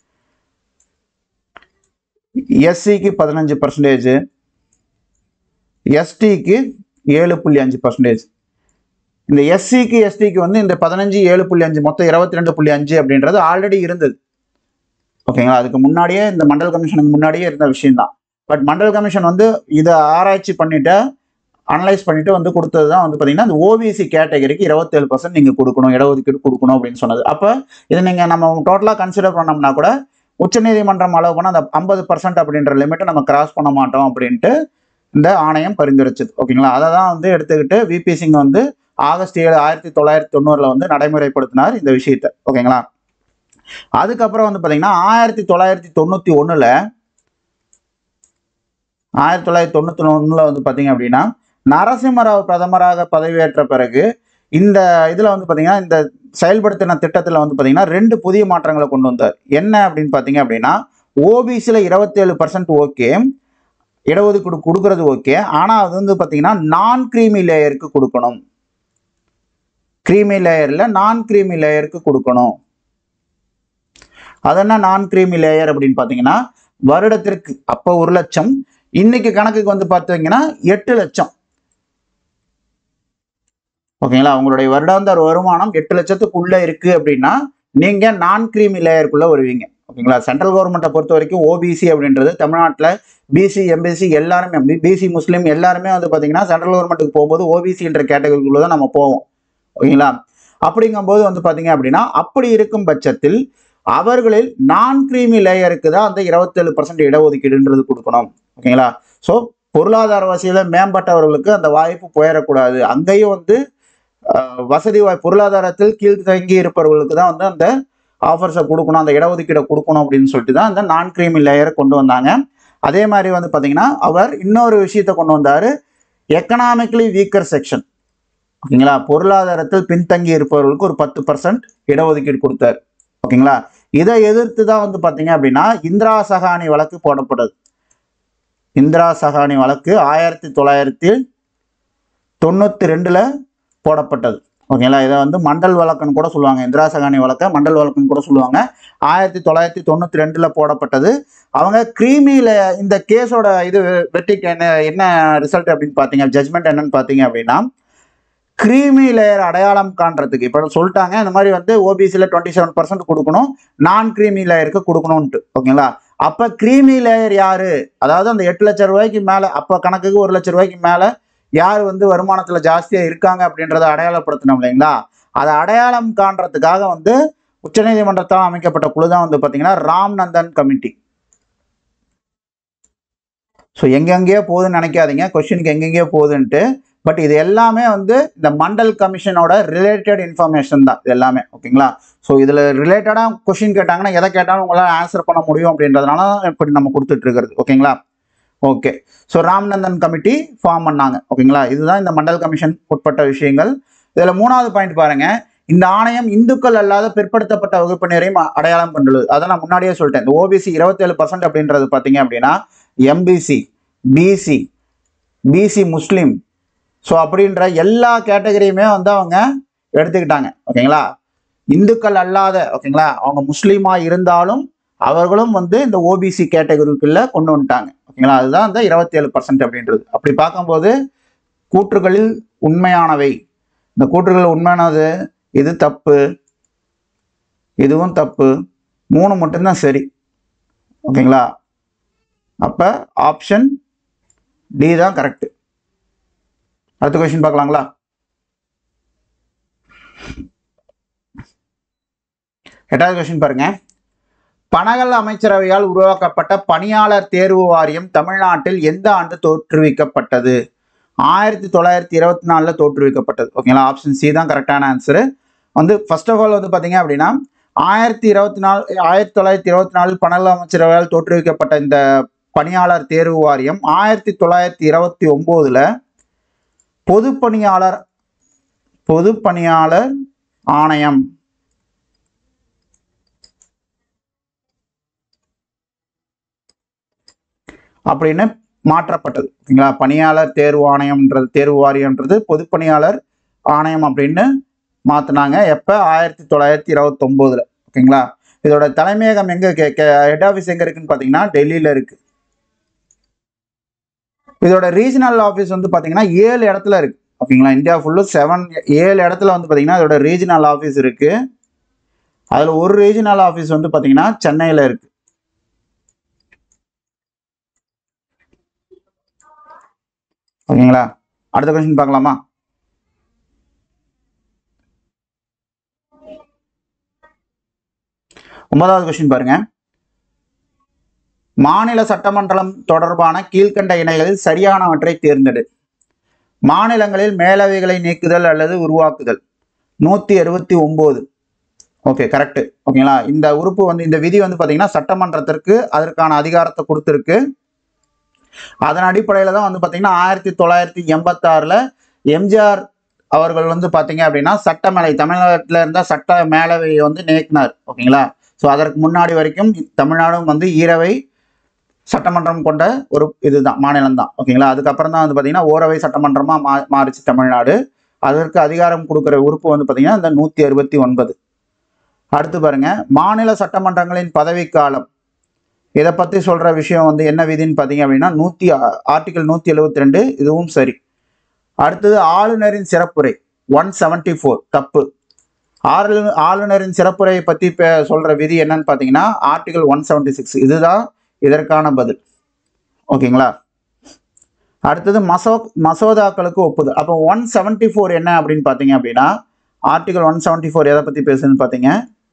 எஸ்சிக்கு பதினஞ்சு பர்சன்டேஜ் எஸ்டிக்கு ஏழு புள்ளி அஞ்சு பர்சன்டேஜ் இந்த எஸ்சிக்கு எஸ்டிக்கு வந்து இந்த பதினஞ்சு ஏழு புள்ளி அஞ்சு மொத்தம் இருபத்தி ரெண்டு புள்ளி அஞ்சு அப்படின்றது ஆல்ரெடி இருந்தது ஓகேங்களா அதுக்கு முன்னாடியே இந்த மண்டல் கமிஷனுக்கு முன்னாடியே இருந்த விஷயம்தான் பட் மண்டல் கமிஷன் வந்து இதை ஆராய்ச்சி பண்ணிட்டு அனலைஸ் பண்ணிட்டு வந்து கொடுத்தது தான் வந்து பார்த்தீங்கன்னா இந்த ஓபிசி கேட்டகரிக்கு இருபத்தேழு பர்சன்ட் நீங்கள் கொடுக்கணும் இடஒதுக்கீடு கொடுக்கணும் அப்படின்னு சொன்னது அப்போ இதை நீங்கள் நம்ம டோட்டலாக கன்சிடர் பண்ணோம்னா கூட உச்சநீதிமன்றம் அளவு பண்ண அந்த ஐம்பது பர்சன்ட் அப்படின்ற லிமிட்டை நம்ம கிராஸ் பண்ண மாட்டோம் அப்படின்ட்டு இந்த ஆணையம் பரிந்துரைச்சது ஓகேங்களா அதை தான் வந்து எடுத்துக்கிட்டு விபி சிங் வந்து ஆகஸ்ட் ஏழு ஆயிரத்தி தொள்ளாயிரத்தி தொண்ணூறில் வந்து நடைமுறைப்படுத்தினார் இந்த விஷயத்தை ஓகேங்களா அதுக்கப்புறம் வந்து பார்த்தீங்கன்னா ஆயிரத்தி தொள்ளாயிரத்தி தொண்ணூற்றி ஒன்றில் ஆயிரத்தி தொள்ளாயிரத்தி தொண்ணூற்றி ஒன்றில் வந்து பார்த்தீங்க அப்படின்னா நரசிம்மராவ் பிரதமராக பதவியேற்ற பிறகு இந்த இதில் வந்து பார்த்தீங்கன்னா இந்த செயல்படுத்தின திட்டத்தில் வந்து பார்த்தீங்கன்னா ரெண்டு புதிய மாற்றங்களை கொண்டு வந்தார் என்ன அப்படின்னு பார்த்தீங்க அப்படின்னா ஓபிசியில் இருபத்தேழு பர்சன்ட் ஓகே இடஒதுக்கீடு கொடுக்கறது ஓகே ஆனால் அது வந்து பார்த்தீங்கன்னா நான் கிரீமி லேயருக்கு கொடுக்கணும் கிரீமி லேயரில் நான் கிரீமி லேயருக்கு கொடுக்கணும் அது என்ன நான் கிரீமி லேயர் அப்படின்னு பார்த்தீங்கன்னா வருடத்திற்கு அப்போ ஒரு லட்சம் இன்னைக்கு கணக்குக்கு வந்து பார்த்தீங்கன்னா எட்டு லட்சம் ஓகேங்களா உங்களுடைய வருடாந்திர வருமானம் எட்டு லட்சத்துக்குள்ள இருக்கு அப்படின்னா நீங்க நான் கிரீமி லேயருக்குள்ள வருவீங்க ஓகேங்களா சென்ட்ரல் கவர்மெண்ட்டை பொறுத்த வரைக்கும் ஓபிசி அப்படின்றது தமிழ்நாட்டில் பிசி எம்பிசி எல்லாருமே பிசி முஸ்லீம் எல்லாருமே வந்து பார்த்தீங்கன்னா சென்ட்ரல் கவர்மெண்ட்டுக்கு போகும்போது ஓபிசின்ற கேட்டகரிக்குள்ள தான் நம்ம போவோம் ஓகேங்களா அப்படிங்கும்போது வந்து பார்த்தீங்க அப்படின்னா அப்படி இருக்கும் பட்சத்தில் அவர்களில் நான் கிரீமி லேயருக்கு தான் அந்த இருபத்தேழு பர்சன்ட் இடஒதுக்கீடுன்றது கொடுக்கணும் ஓகேங்களா ஸோ பொருளாதார வசதியில் மேம்பட்டவர்களுக்கு அந்த வாய்ப்பு போயிடக்கூடாது அங்கேயும் வந்து அஹ், வசதி வாய் பொருளாதாரத்தில் கீழ் தங்கி இருப்பவர்களுக்கு தான் வந்து அந்த ஆஃபர்ஸை கொடுக்கணும் அந்த இடஒதுக்கீடை கொடுக்கணும் அப்படின்னு சொல்லிட்டு தான் அந்த நான் கிரீமி லேயரை கொண்டு வந்தாங்க அதே மாதிரி வந்து பார்த்தீங்கன்னா அவர் இன்னொரு விஷயத்தை கொண்டு வந்தார் எக்கனாமிக்கலி வீக்கர் செக்ஷன் ஓகேங்களா பொருளாதாரத்தில் பின்தங்கி இருப்பவர்களுக்கு ஒரு பத்து பர்சன்ட் இடஒதுக்கீடு கொடுத்தாரு ஓகேங்களா இதை எதிர்த்து தான் வந்து பார்த்தீங்க அப்படின்னா இந்திரா சகானி வழக்கு போடப்படுது இந்திரா சகானி வழக்கு ஆயிரத்தி தொள்ளாயிரத்தி தொண்ணூற்றி ரெண்டில் போடப்பட்டது ஓகேங்களா இதை வந்து மண்டல் வழக்குன்னு கூட சொல்லுவாங்க இந்திரா சகானி வழக்கை மண்டல் வழக்குன்னு கூட சொல்லுவாங்க ஆயிரத்தி தொள்ளாயிரத்தி தொண்ணூற்றி ரெண்டில் போடப்பட்டது அவங்க கிரீமியில் இந்த கேஸோட இது வெற்றிக்கு என்ன என்ன ரிசல்ட் அப்படின்னு பார்த்தீங்க ஜட்மெண்ட் என்னன்னு பார்த்தீங்க அப்படின்னா கிரீமி லேயர் அடையாளம் காண்றதுக்கு இப்போ சொல்லிட்டாங்க இந்த மாதிரி வந்து ஓபிசியில் டுவெண்ட்டி செவன் பர்சன்ட் கொடுக்கணும் நான் கிரீமி லேயருக்கு கொடுக்கணும்ன்ட்டு ஓகேங்களா அப்போ கிரீமி லேயர் யாரு அதாவது அந்த எட்டு லட்சம் ரூபாய்க்கு மேலே அப்போ கணக்குக்கு ஒரு லட்சம் ரூபாய்க்கு மேலே யார் வந்து வருமானத்தில் ஜாஸ்தியாக இருக்காங்க அப்படின்றத அடையாளப்படுத்தணும் இல்லைங்களா அதை அடையாளம் காண்றதுக்காக வந்து உச்சநீதிமன்றத்தால் அமைக்கப்பட்ட குழு தான் வந்து பார்த்தீங்கன்னா ராம்நந்தன் கமிட்டி ஸோ எங்கெங்கேயோ போகுதுன்னு நினைக்காதீங்க கொஸ்டினுக்கு எங்கெங்கேயோ போகுதுன்ட்டு பட் இது எல்லாமே வந்து இந்த மண்டல் கமிஷனோட ரிலேட்டட் இன்ஃபர்மேஷன் தான் இது எல்லாமே ஓகேங்களா ஸோ இதில் ரிலேட்டடாக கொஷின் கேட்டாங்கன்னா எதை கேட்டாலும் உங்களால் ஆன்சர் பண்ண முடியும் அப்படின்றதுனால இப்படி நம்ம கொடுத்துட்டு இருக்கிறது ஓகேங்களா okay so Ramnandan committee form பண்ணாங்க ஓகேங்களா இதுதான் இந்த மண்டல் கமிஷன் உட்பட்ட விஷயங்கள் இதில் மூணாவது பாயிண்ட் பாருங்க இந்த ஆணையம் இந்துக்கள் அல்லாத பிற்படுத்தப்பட்ட வகுப்பினரையும் அ- அடையாளம் கொண்டுள்ளது அதை நான் முன்னாடியே சொல்லிட்டேன் இந்த ஓபிசி இருபத்தேழு பர்சன்ட் அப்படின்றது பார்த்தீங்க அப்படின்னா எம்பிசி பிசி பிசி முஸ்லீம் ஸோ அப்படின்ற எல்லா கேட்டகரியுமே வந்து அவங்க எடுத்துக்கிட்டாங்க ஓகேங்களா இந்துக்கள் அல்லாத ஓகேங்களா அவங்க முஸ்லீமா இருந்தாலும் அவர்களும் வந்து இந்த ஓபிசி கேட்டகரிக்குள்ள கொண்டு வந்துட்டாங்க ஓகேங்களா அதுதான் இந்த இருபத்தேழு பர்சன்ட் அப்படின்றது அப்படி பார்க்கும்போது கூற்றுகளில் உண்மையானவை இந்த கூற்றுகள் உண்மையானது இது தப்பு இதுவும் தப்பு மூணு மட்டும்தான் சரி ஓகேங்களா அப்போ ஆப்ஷன் டி தான் கரெக்ட் அடுத்த கொஸ்டின் பார்க்கலாங்களா எட்டாவது கொஸ்டின் பாருங்க பனகல் அமைச்சரவையால் உருவாக்கப்பட்ட பணியாளர் தேர்வு வாரியம் தமிழ்நாட்டில் எந்த ஆண்டு தோற்றுவிக்கப்பட்டது ஆயிரத்தி தொள்ளாயிரத்தி இருபத்தி நாலில் தோற்றுவிக்கப்பட்டது ஓகேங்களா ஆப்ஷன் சி தான் கரெக்டான ஆன்சரு வந்து ஃபர்ஸ்ட் ஆஃப் ஆல் வந்து பார்த்தீங்க அப்படின்னா ஆயிரத்தி இருபத்தி நாலு ஆயிரத்தி தொள்ளாயிரத்தி இருபத்தி நாலில் பனகல் அமைச்சரவையால் தோற்றுவிக்கப்பட்ட இந்த பணியாளர் தேர்வு வாரியம் ஆயிரத்தி தொள்ளாயிரத்தி இருபத்தி ஒம்போதில் பொதுப்பணியாளர் பொதுப்பணியாளர் ஆணையம் அப்படின்னு மாற்றப்பட்டது ஓகேங்களா பணியாளர் தேர்வு ஆணையம்ன்றது தேர்வு வாரியம்ன்றது பொதுப்பணியாளர் ஆணையம் அப்படின்னு மாற்றினாங்க எப்போ ஆயிரத்தி தொள்ளாயிரத்தி இருபத்தொம்போதில் ஓகேங்களா இதோட தலைமையகம் எங்கே ஹெட் ஆஃபீஸ் எங்கே இருக்குன்னு பார்த்தீங்கன்னா டெல்லியில் இருக்கு இதோட ரீஜனல் ஆஃபீஸ் வந்து பார்த்தீங்கன்னா ஏழு இடத்துல இருக்கு ஓகேங்களா இந்தியா ஃபுல்லும் செவன் ஏழு இடத்துல வந்து பார்த்தீங்கன்னா இதோட ரீஜனல் ஆஃபீஸ் இருக்கு அதில் ஒரு ரீஜனல் ஆஃபீஸ் வந்து பார்த்தீங்கன்னா சென்னையில் இருக்கு ஓகேங்களா அடுத்த கொஸ்டின் பார்க்கலாமா ஒன்பதாவது கொஸ்டின் பாருங்க மாநில சட்டமன்றம் தொடர்பான கீழ்க்கண்ட இணைகளில் சரியானவற்றை தேர்ந்தெடு மாநிலங்களில் மேலவைகளை நீக்குதல் அல்லது உருவாக்குதல் நூற்றி அறுபத்தி ஒம்பது ஓகே கரெக்ட் ஓகேங்களா இந்த உறுப்பு வந்து இந்த விதி வந்து பார்த்தீங்கன்னா சட்டமன்றத்திற்கு அதற்கான அதிகாரத்தை கொடுத்துருக்கு அதன் அடிப்படையில் தான் வந்து பார்த்தீங்கன்னா ஆயிரத்தி தொள்ளாயிரத்தி எண்பத்தாறில் எம்ஜிஆர் அவர்கள் வந்து பார்த்தீங்க அப்படின்னா சட்டமேலை தமிழ்நாட்டில் இருந்த சட்ட மேலவையை வந்து நீக்கினார் ஓகேங்களா ஸோ அதற்கு முன்னாடி வரைக்கும் தமிழ்நாடும் வந்து ஈரவை சட்டமன்றம் கொண்ட ஒரு இதுதான் மாநிலம் தான் ஓகேங்களா அதுக்கப்புறம் தான் வந்து பார்த்தீங்கன்னா ஓரவை சட்டமன்றமாக மா மாறிச்சு தமிழ்நாடு அதற்கு அதிகாரம் கொடுக்குற உறுப்பு வந்து பார்த்தீங்கன்னா இந்த நூற்றி அறுபத்தி ஒன்பது அடுத்து பாருங்க மாநில சட்டமன்றங்களின் பதவிக்காலம் இதை பற்றி சொல்கிற விஷயம் வந்து என்ன விதின்னு பார்த்தீங்க அப்படின்னா நூற்றி ஆர்டிகல் நூற்றி எழுபத்தி ரெண்டு இதுவும் சரி அடுத்தது ஆளுநரின் சிறப்புரை ஒன் செவன்ட்டி ஃபோர் தப்பு ஆளு ஆளுநரின் சிறப்புரையை பற்றி இப்போ சொல்கிற விதி என்னன்னு பார்த்தீங்கன்னா ஆர்டிகல் ஒன் செவன்ட்டி சிக்ஸ் இதுதான் இதற்கான பதில் ஓகேங்களா அடுத்தது மசோ மசோதாக்களுக்கு ஒப்புதல் அப்போ ஒன் செவன்ட்டி ஃபோர் என்ன அப்படின்னு பார்த்தீங்க அப்படின்னா ஆர்டிகல் ஒன் செவன்ட்டி ஃபோர் எதை பற்றி பேசுதுன்னு பார்த்தீங்க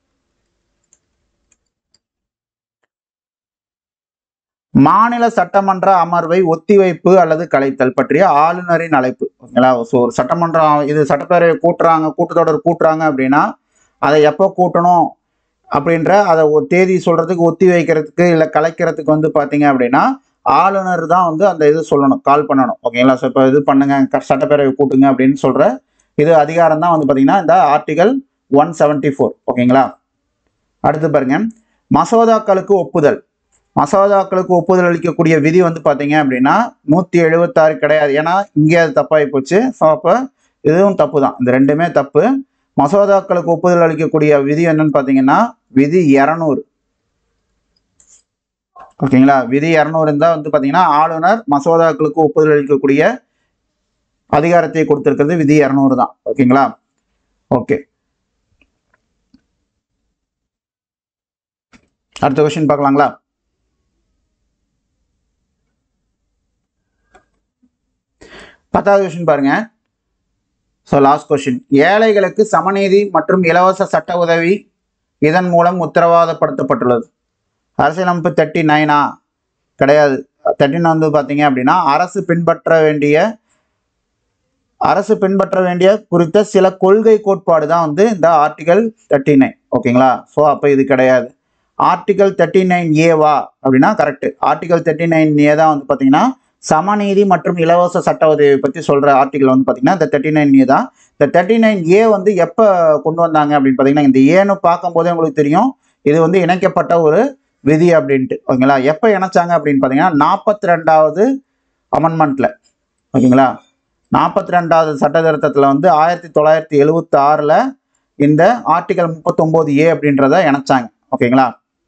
மாநில சட்டமன்ற அமர்வை ஒத்திவைப்பு அல்லது கலைத்தல் பற்றிய ஆளுநரின் அழைப்பு ஓகேங்களா ஸோ ஒரு சட்டமன்றம் இது சட்டப்பேரவை கூட்டுறாங்க கூட்டத்தொடர் கூட்டுறாங்க அப்படின்னா அதை எப்போ கூட்டணும் அப்படின்ற அதை ஒரு தேதி சொல்றதுக்கு ஒத்தி வைக்கிறதுக்கு இல்லை கலைக்கிறதுக்கு வந்து பார்த்தீங்க அப்படின்னா ஆளுநர் தான் வந்து அந்த இது சொல்லணும் கால் பண்ணணும் ஓகேங்களா ஸோ இப்போ இது பண்ணுங்க க- சட்டப்பேரவை கூட்டுங்க அப்படின்னு சொல்ற இது அதிகாரம் தான் வந்து பார்த்தீங்கன்னா இந்த ஆர்டிகல் ஒன் செவன்ட்டி ஃபோர் ஓகேங்களா அடுத்து பாருங்க மசோதாக்களுக்கு ஒப்புதல் மசோதாக்களுக்கு ஒப்புதல் அளிக்கக்கூடிய விதி வந்து பார்த்தீங்க அப்படின்னா நூற்றி எழுபத்தாறு கிடையாது ஏன்னா இங்கே அது தப்பாகி போச்சு ஸோ அப்போ இதுவும் தப்பு தான் இந்த ரெண்டுமே தப்பு மசோதாக்களுக்கு ஒப்புதல் அளிக்கக்கூடிய விதி என்னன்னு பார்த்தீங்கன்னா விதி இரநூறு ஓகேங்களா விதி இரநூறு இருந்தால் வந்து பார்த்தீங்கன்னா ஆளுநர் மசோதாக்களுக்கு ஒப்புதல் அளிக்கக்கூடிய அதிகாரத்தை கொடுத்திருக்கிறது விதி இரநூறு தான் ஓகேங்களா ஓகே அடுத்த கொஸ்டின் பார்க்கலாங்களா பத்தாவது கொஸ்டின் பாருங்க ஸோ லாஸ்ட் கொஸ்டின் ஏழைகளுக்கு சமநீதி மற்றும் இலவச சட்ட உதவி இதன் மூலம் உத்தரவாதப்படுத்தப்பட்டுள்ளது அரசியலமைப்பு தேர்ட்டி நைனா கிடையாது தேர்ட்டின் வந்து பார்த்தீங்க அப்படின்னா அரசு பின்பற்ற வேண்டிய அரசு பின்பற்ற வேண்டிய குறித்த சில கொள்கை கோட்பாடு தான் வந்து இந்த ஆர்டிகல் தேர்ட்டி நைன் ஓகேங்களா ஸோ அப்போ இது கிடையாது ஆர்டிகல் தேர்ட்டி நைன் ஏவா அப்படின்னா correct article thirty nine A தான் வந்து பார்த்தீங்கன்னா சமநீதி மற்றும் இலவச சட்ட உதவி பற்றி சொல்கிற ஆர்டிகல் வந்து பார்த்தீங்கன்னா இந்த தேர்ட்டி நைன் ஏ தான் இந்த தேர்ட்டி நைன் ஏ வந்து எப்போ கொண்டு வந்தாங்க அப்படின்னு பார்த்தீங்கன்னா இந்த ஏன்னு பார்க்கும்போதே உங்களுக்கு தெரியும் இது வந்து இணைக்கப்பட்ட ஒரு விதி அப்படின்ட்டு ஓகேங்களா எப்போ இணைச்சாங்க அப்படின்னு பார்த்தீங்கன்னா நாற்பத்தி ரெண்டாவது அமெண்ட்மெண்ட்டில் ஓகேங்களா நாற்பத்தி ரெண்டாவது சட்ட திருத்தத்தில் வந்து ஆயிரத்தி தொள்ளாயிரத்தி எழுவத்தி ஆறில் இந்த ஆர்டிகல் முப்பத்தொம்போது ஏ அப்படின்றத இணைச்சாங்க ஓகேங்களா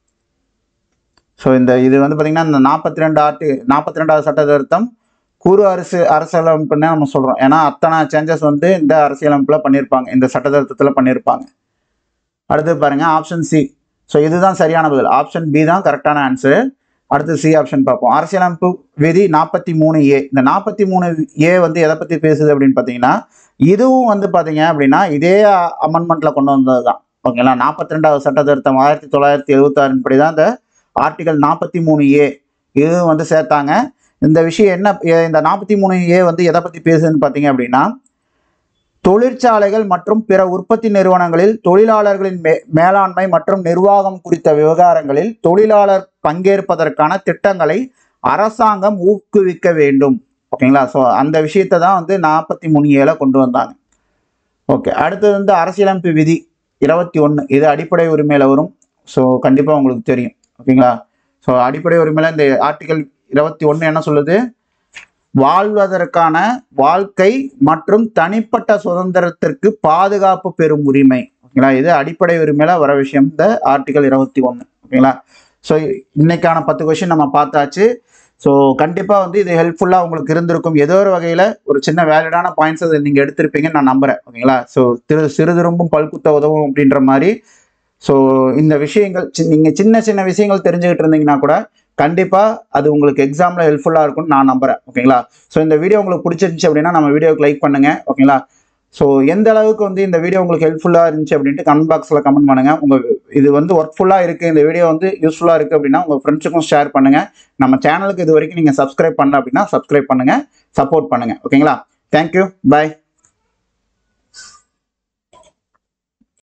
ஸோ இந்த இது வந்து பார்த்திங்கன்னா இந்த நாற்பத்தி ரெண்டு ஆர்டி நாற்பத்தி ரெண்டாவது சட்ட திருத்தம் குறு அரசு அரசியலமைப்புன்னு நம்ம சொல்கிறோம் ஏன்னா அத்தனை சேஞ்சஸ் வந்து இந்த அரசியலமைப்பில் பண்ணியிருப்பாங்க இந்த சட்ட திருத்தத்தில் பண்ணியிருப்பாங்க அடுத்து பாருங்க ஆப்ஷன் சி ஸோ இதுதான் சரியான பதில் ஆப்ஷன் பி தான் கரெக்டான ஆன்சர் அடுத்து சி ஆப்ஷன் பார்ப்போம் அரசியலமைப்பு விதி நாற்பத்தி மூணு ஏ இந்த நாற்பத்தி மூணு ஏ வந்து எதை பற்றி பேசுது அப்படின்னு பார்த்தீங்கன்னா இதுவும் வந்து பார்த்தீங்க அப்படின்னா இதே அமெண்ட்மெண்ட்டில் கொண்டு வந்தது தான் ஓகேங்களா நாற்பத்தி ரெண்டாவது சட்ட திருத்தம் ஆயிரத்தி தொள்ளாயிரத்தி எழுபத்தாறின் படி தான் இந்த ஆர்டிகல் நாற்பத்தி மூணு ஏ இது வந்து சேர்த்தாங்க இந்த விஷயம் என்ன எ- இந்த நாற்பத்தி மூணு ஏ வந்து எதை பற்றி பேசுதுன்னு பார்த்தீங்க அப்படின்னா தொழிற்சாலைகள் மற்றும் பிற உற்பத்தி நிறுவனங்களில் தொழிலாளர்களின் மே மேலாண்மை மற்றும் நிர்வாகம் குறித்த விவகாரங்களில் தொழிலாளர் பங்கேற்பதற்கான திட்டங்களை அரசாங்கம் ஊக்குவிக்க வேண்டும் ஓகேங்களா ஸோ அந்த விஷயத்தை தான் வந்து நாற்பத்தி மூணு ஏல கொண்டு வந்தாங்க ஓகே அடுத்தது வந்து அரசியலமைப்பு விதி இருபத்தி ஒன்று இது அடிப்படை உரிமையில் வரும் ஸோ கண்டிப்பாக உங்களுக்கு தெரியும் ஓகேங்களா ஸோ அடிப்படை உரிமையில் இந்த ஆர்டிகல் இருபத்தி ஒன்று என்ன சொல்லுது வாழ்வதற்கான வாழ்க்கை மற்றும் தனிப்பட்ட சுதந்திரத்திற்கு பாதுகாப்பு பெறும் உரிமை ஓகேங்களா இது அடிப்படை உரிமையில வர விஷயம் இந்த ஆர்டிகல் இருபத்தி ஒன்று ஓகேங்களா ஸோ இன்னைக்கான பத்து கொஷின் நம்ம பார்த்தாச்சு ஸோ கண்டிப்பாக வந்து இது ஹெல்ப்ஃபுல்லாக உங்களுக்கு இருந்திருக்கும் ஏதோ ஒரு வகையில் ஒரு சின்ன வேலிடான பாயிண்ட்ஸ் அதை நீங்கள் எடுத்திருப்பீங்கன்னு நான் நம்புகிறேன் ஓகேங்களா ஸோ திரு சிறு திரும்பும் பல்குத்த உதவும் அப்படின்ற மாதிரி ஸோ இந்த விஷயங்கள் சி- நீங்க சின்ன சின்ன விஷயங்கள் தெரிஞ்சுக்கிட்டு இருந்தீங்கன்னா கூட கண்டிப்பாக அது உங்களுக்கு எக்ஸாமில் ஹெல்ப்ஃபுல்லாக இருக்கும்னு நான் நம்புறேன் ஓகேங்களா ஸோ இந்த வீடியோ உங்களுக்கு பிடிச்சிருந்துச்சு அப்படின்னா நம்ம வீடியோக்கு லைக் பண்ணுங்க ஓகேங்களா ஸோ எந்த அளவுக்கு வந்து இந்த வீடியோ உங்களுக்கு ஹெல்ப்ஃபுல்லாக இருந்துச்சு அப்படின்ட்டு கமெண்ட் பாக்ஸில் கமெண்ட் பண்ணுங்க உங்கள் இது வந்து ஒர்க்ஃபுல்லாக இருக்குது இந்த வீடியோ வந்து யூஸ்ஃபுல்லாக இருக்குது அப்படின்னா உங்கள் ஃப்ரெண்ட்ஸுக்கும் ஷேர் பண்ணுங்க நம்ம சேனலுக்கு இது வரைக்கும் நீங்கள் சப்ஸ்கிரைப் பண்ணல அப்படின்னா சப்ஸ்கிரைப் பண்ணுங்க சப்போர்ட் பண்ணுங்க ஓகேங்களா தேங்க்யூ பை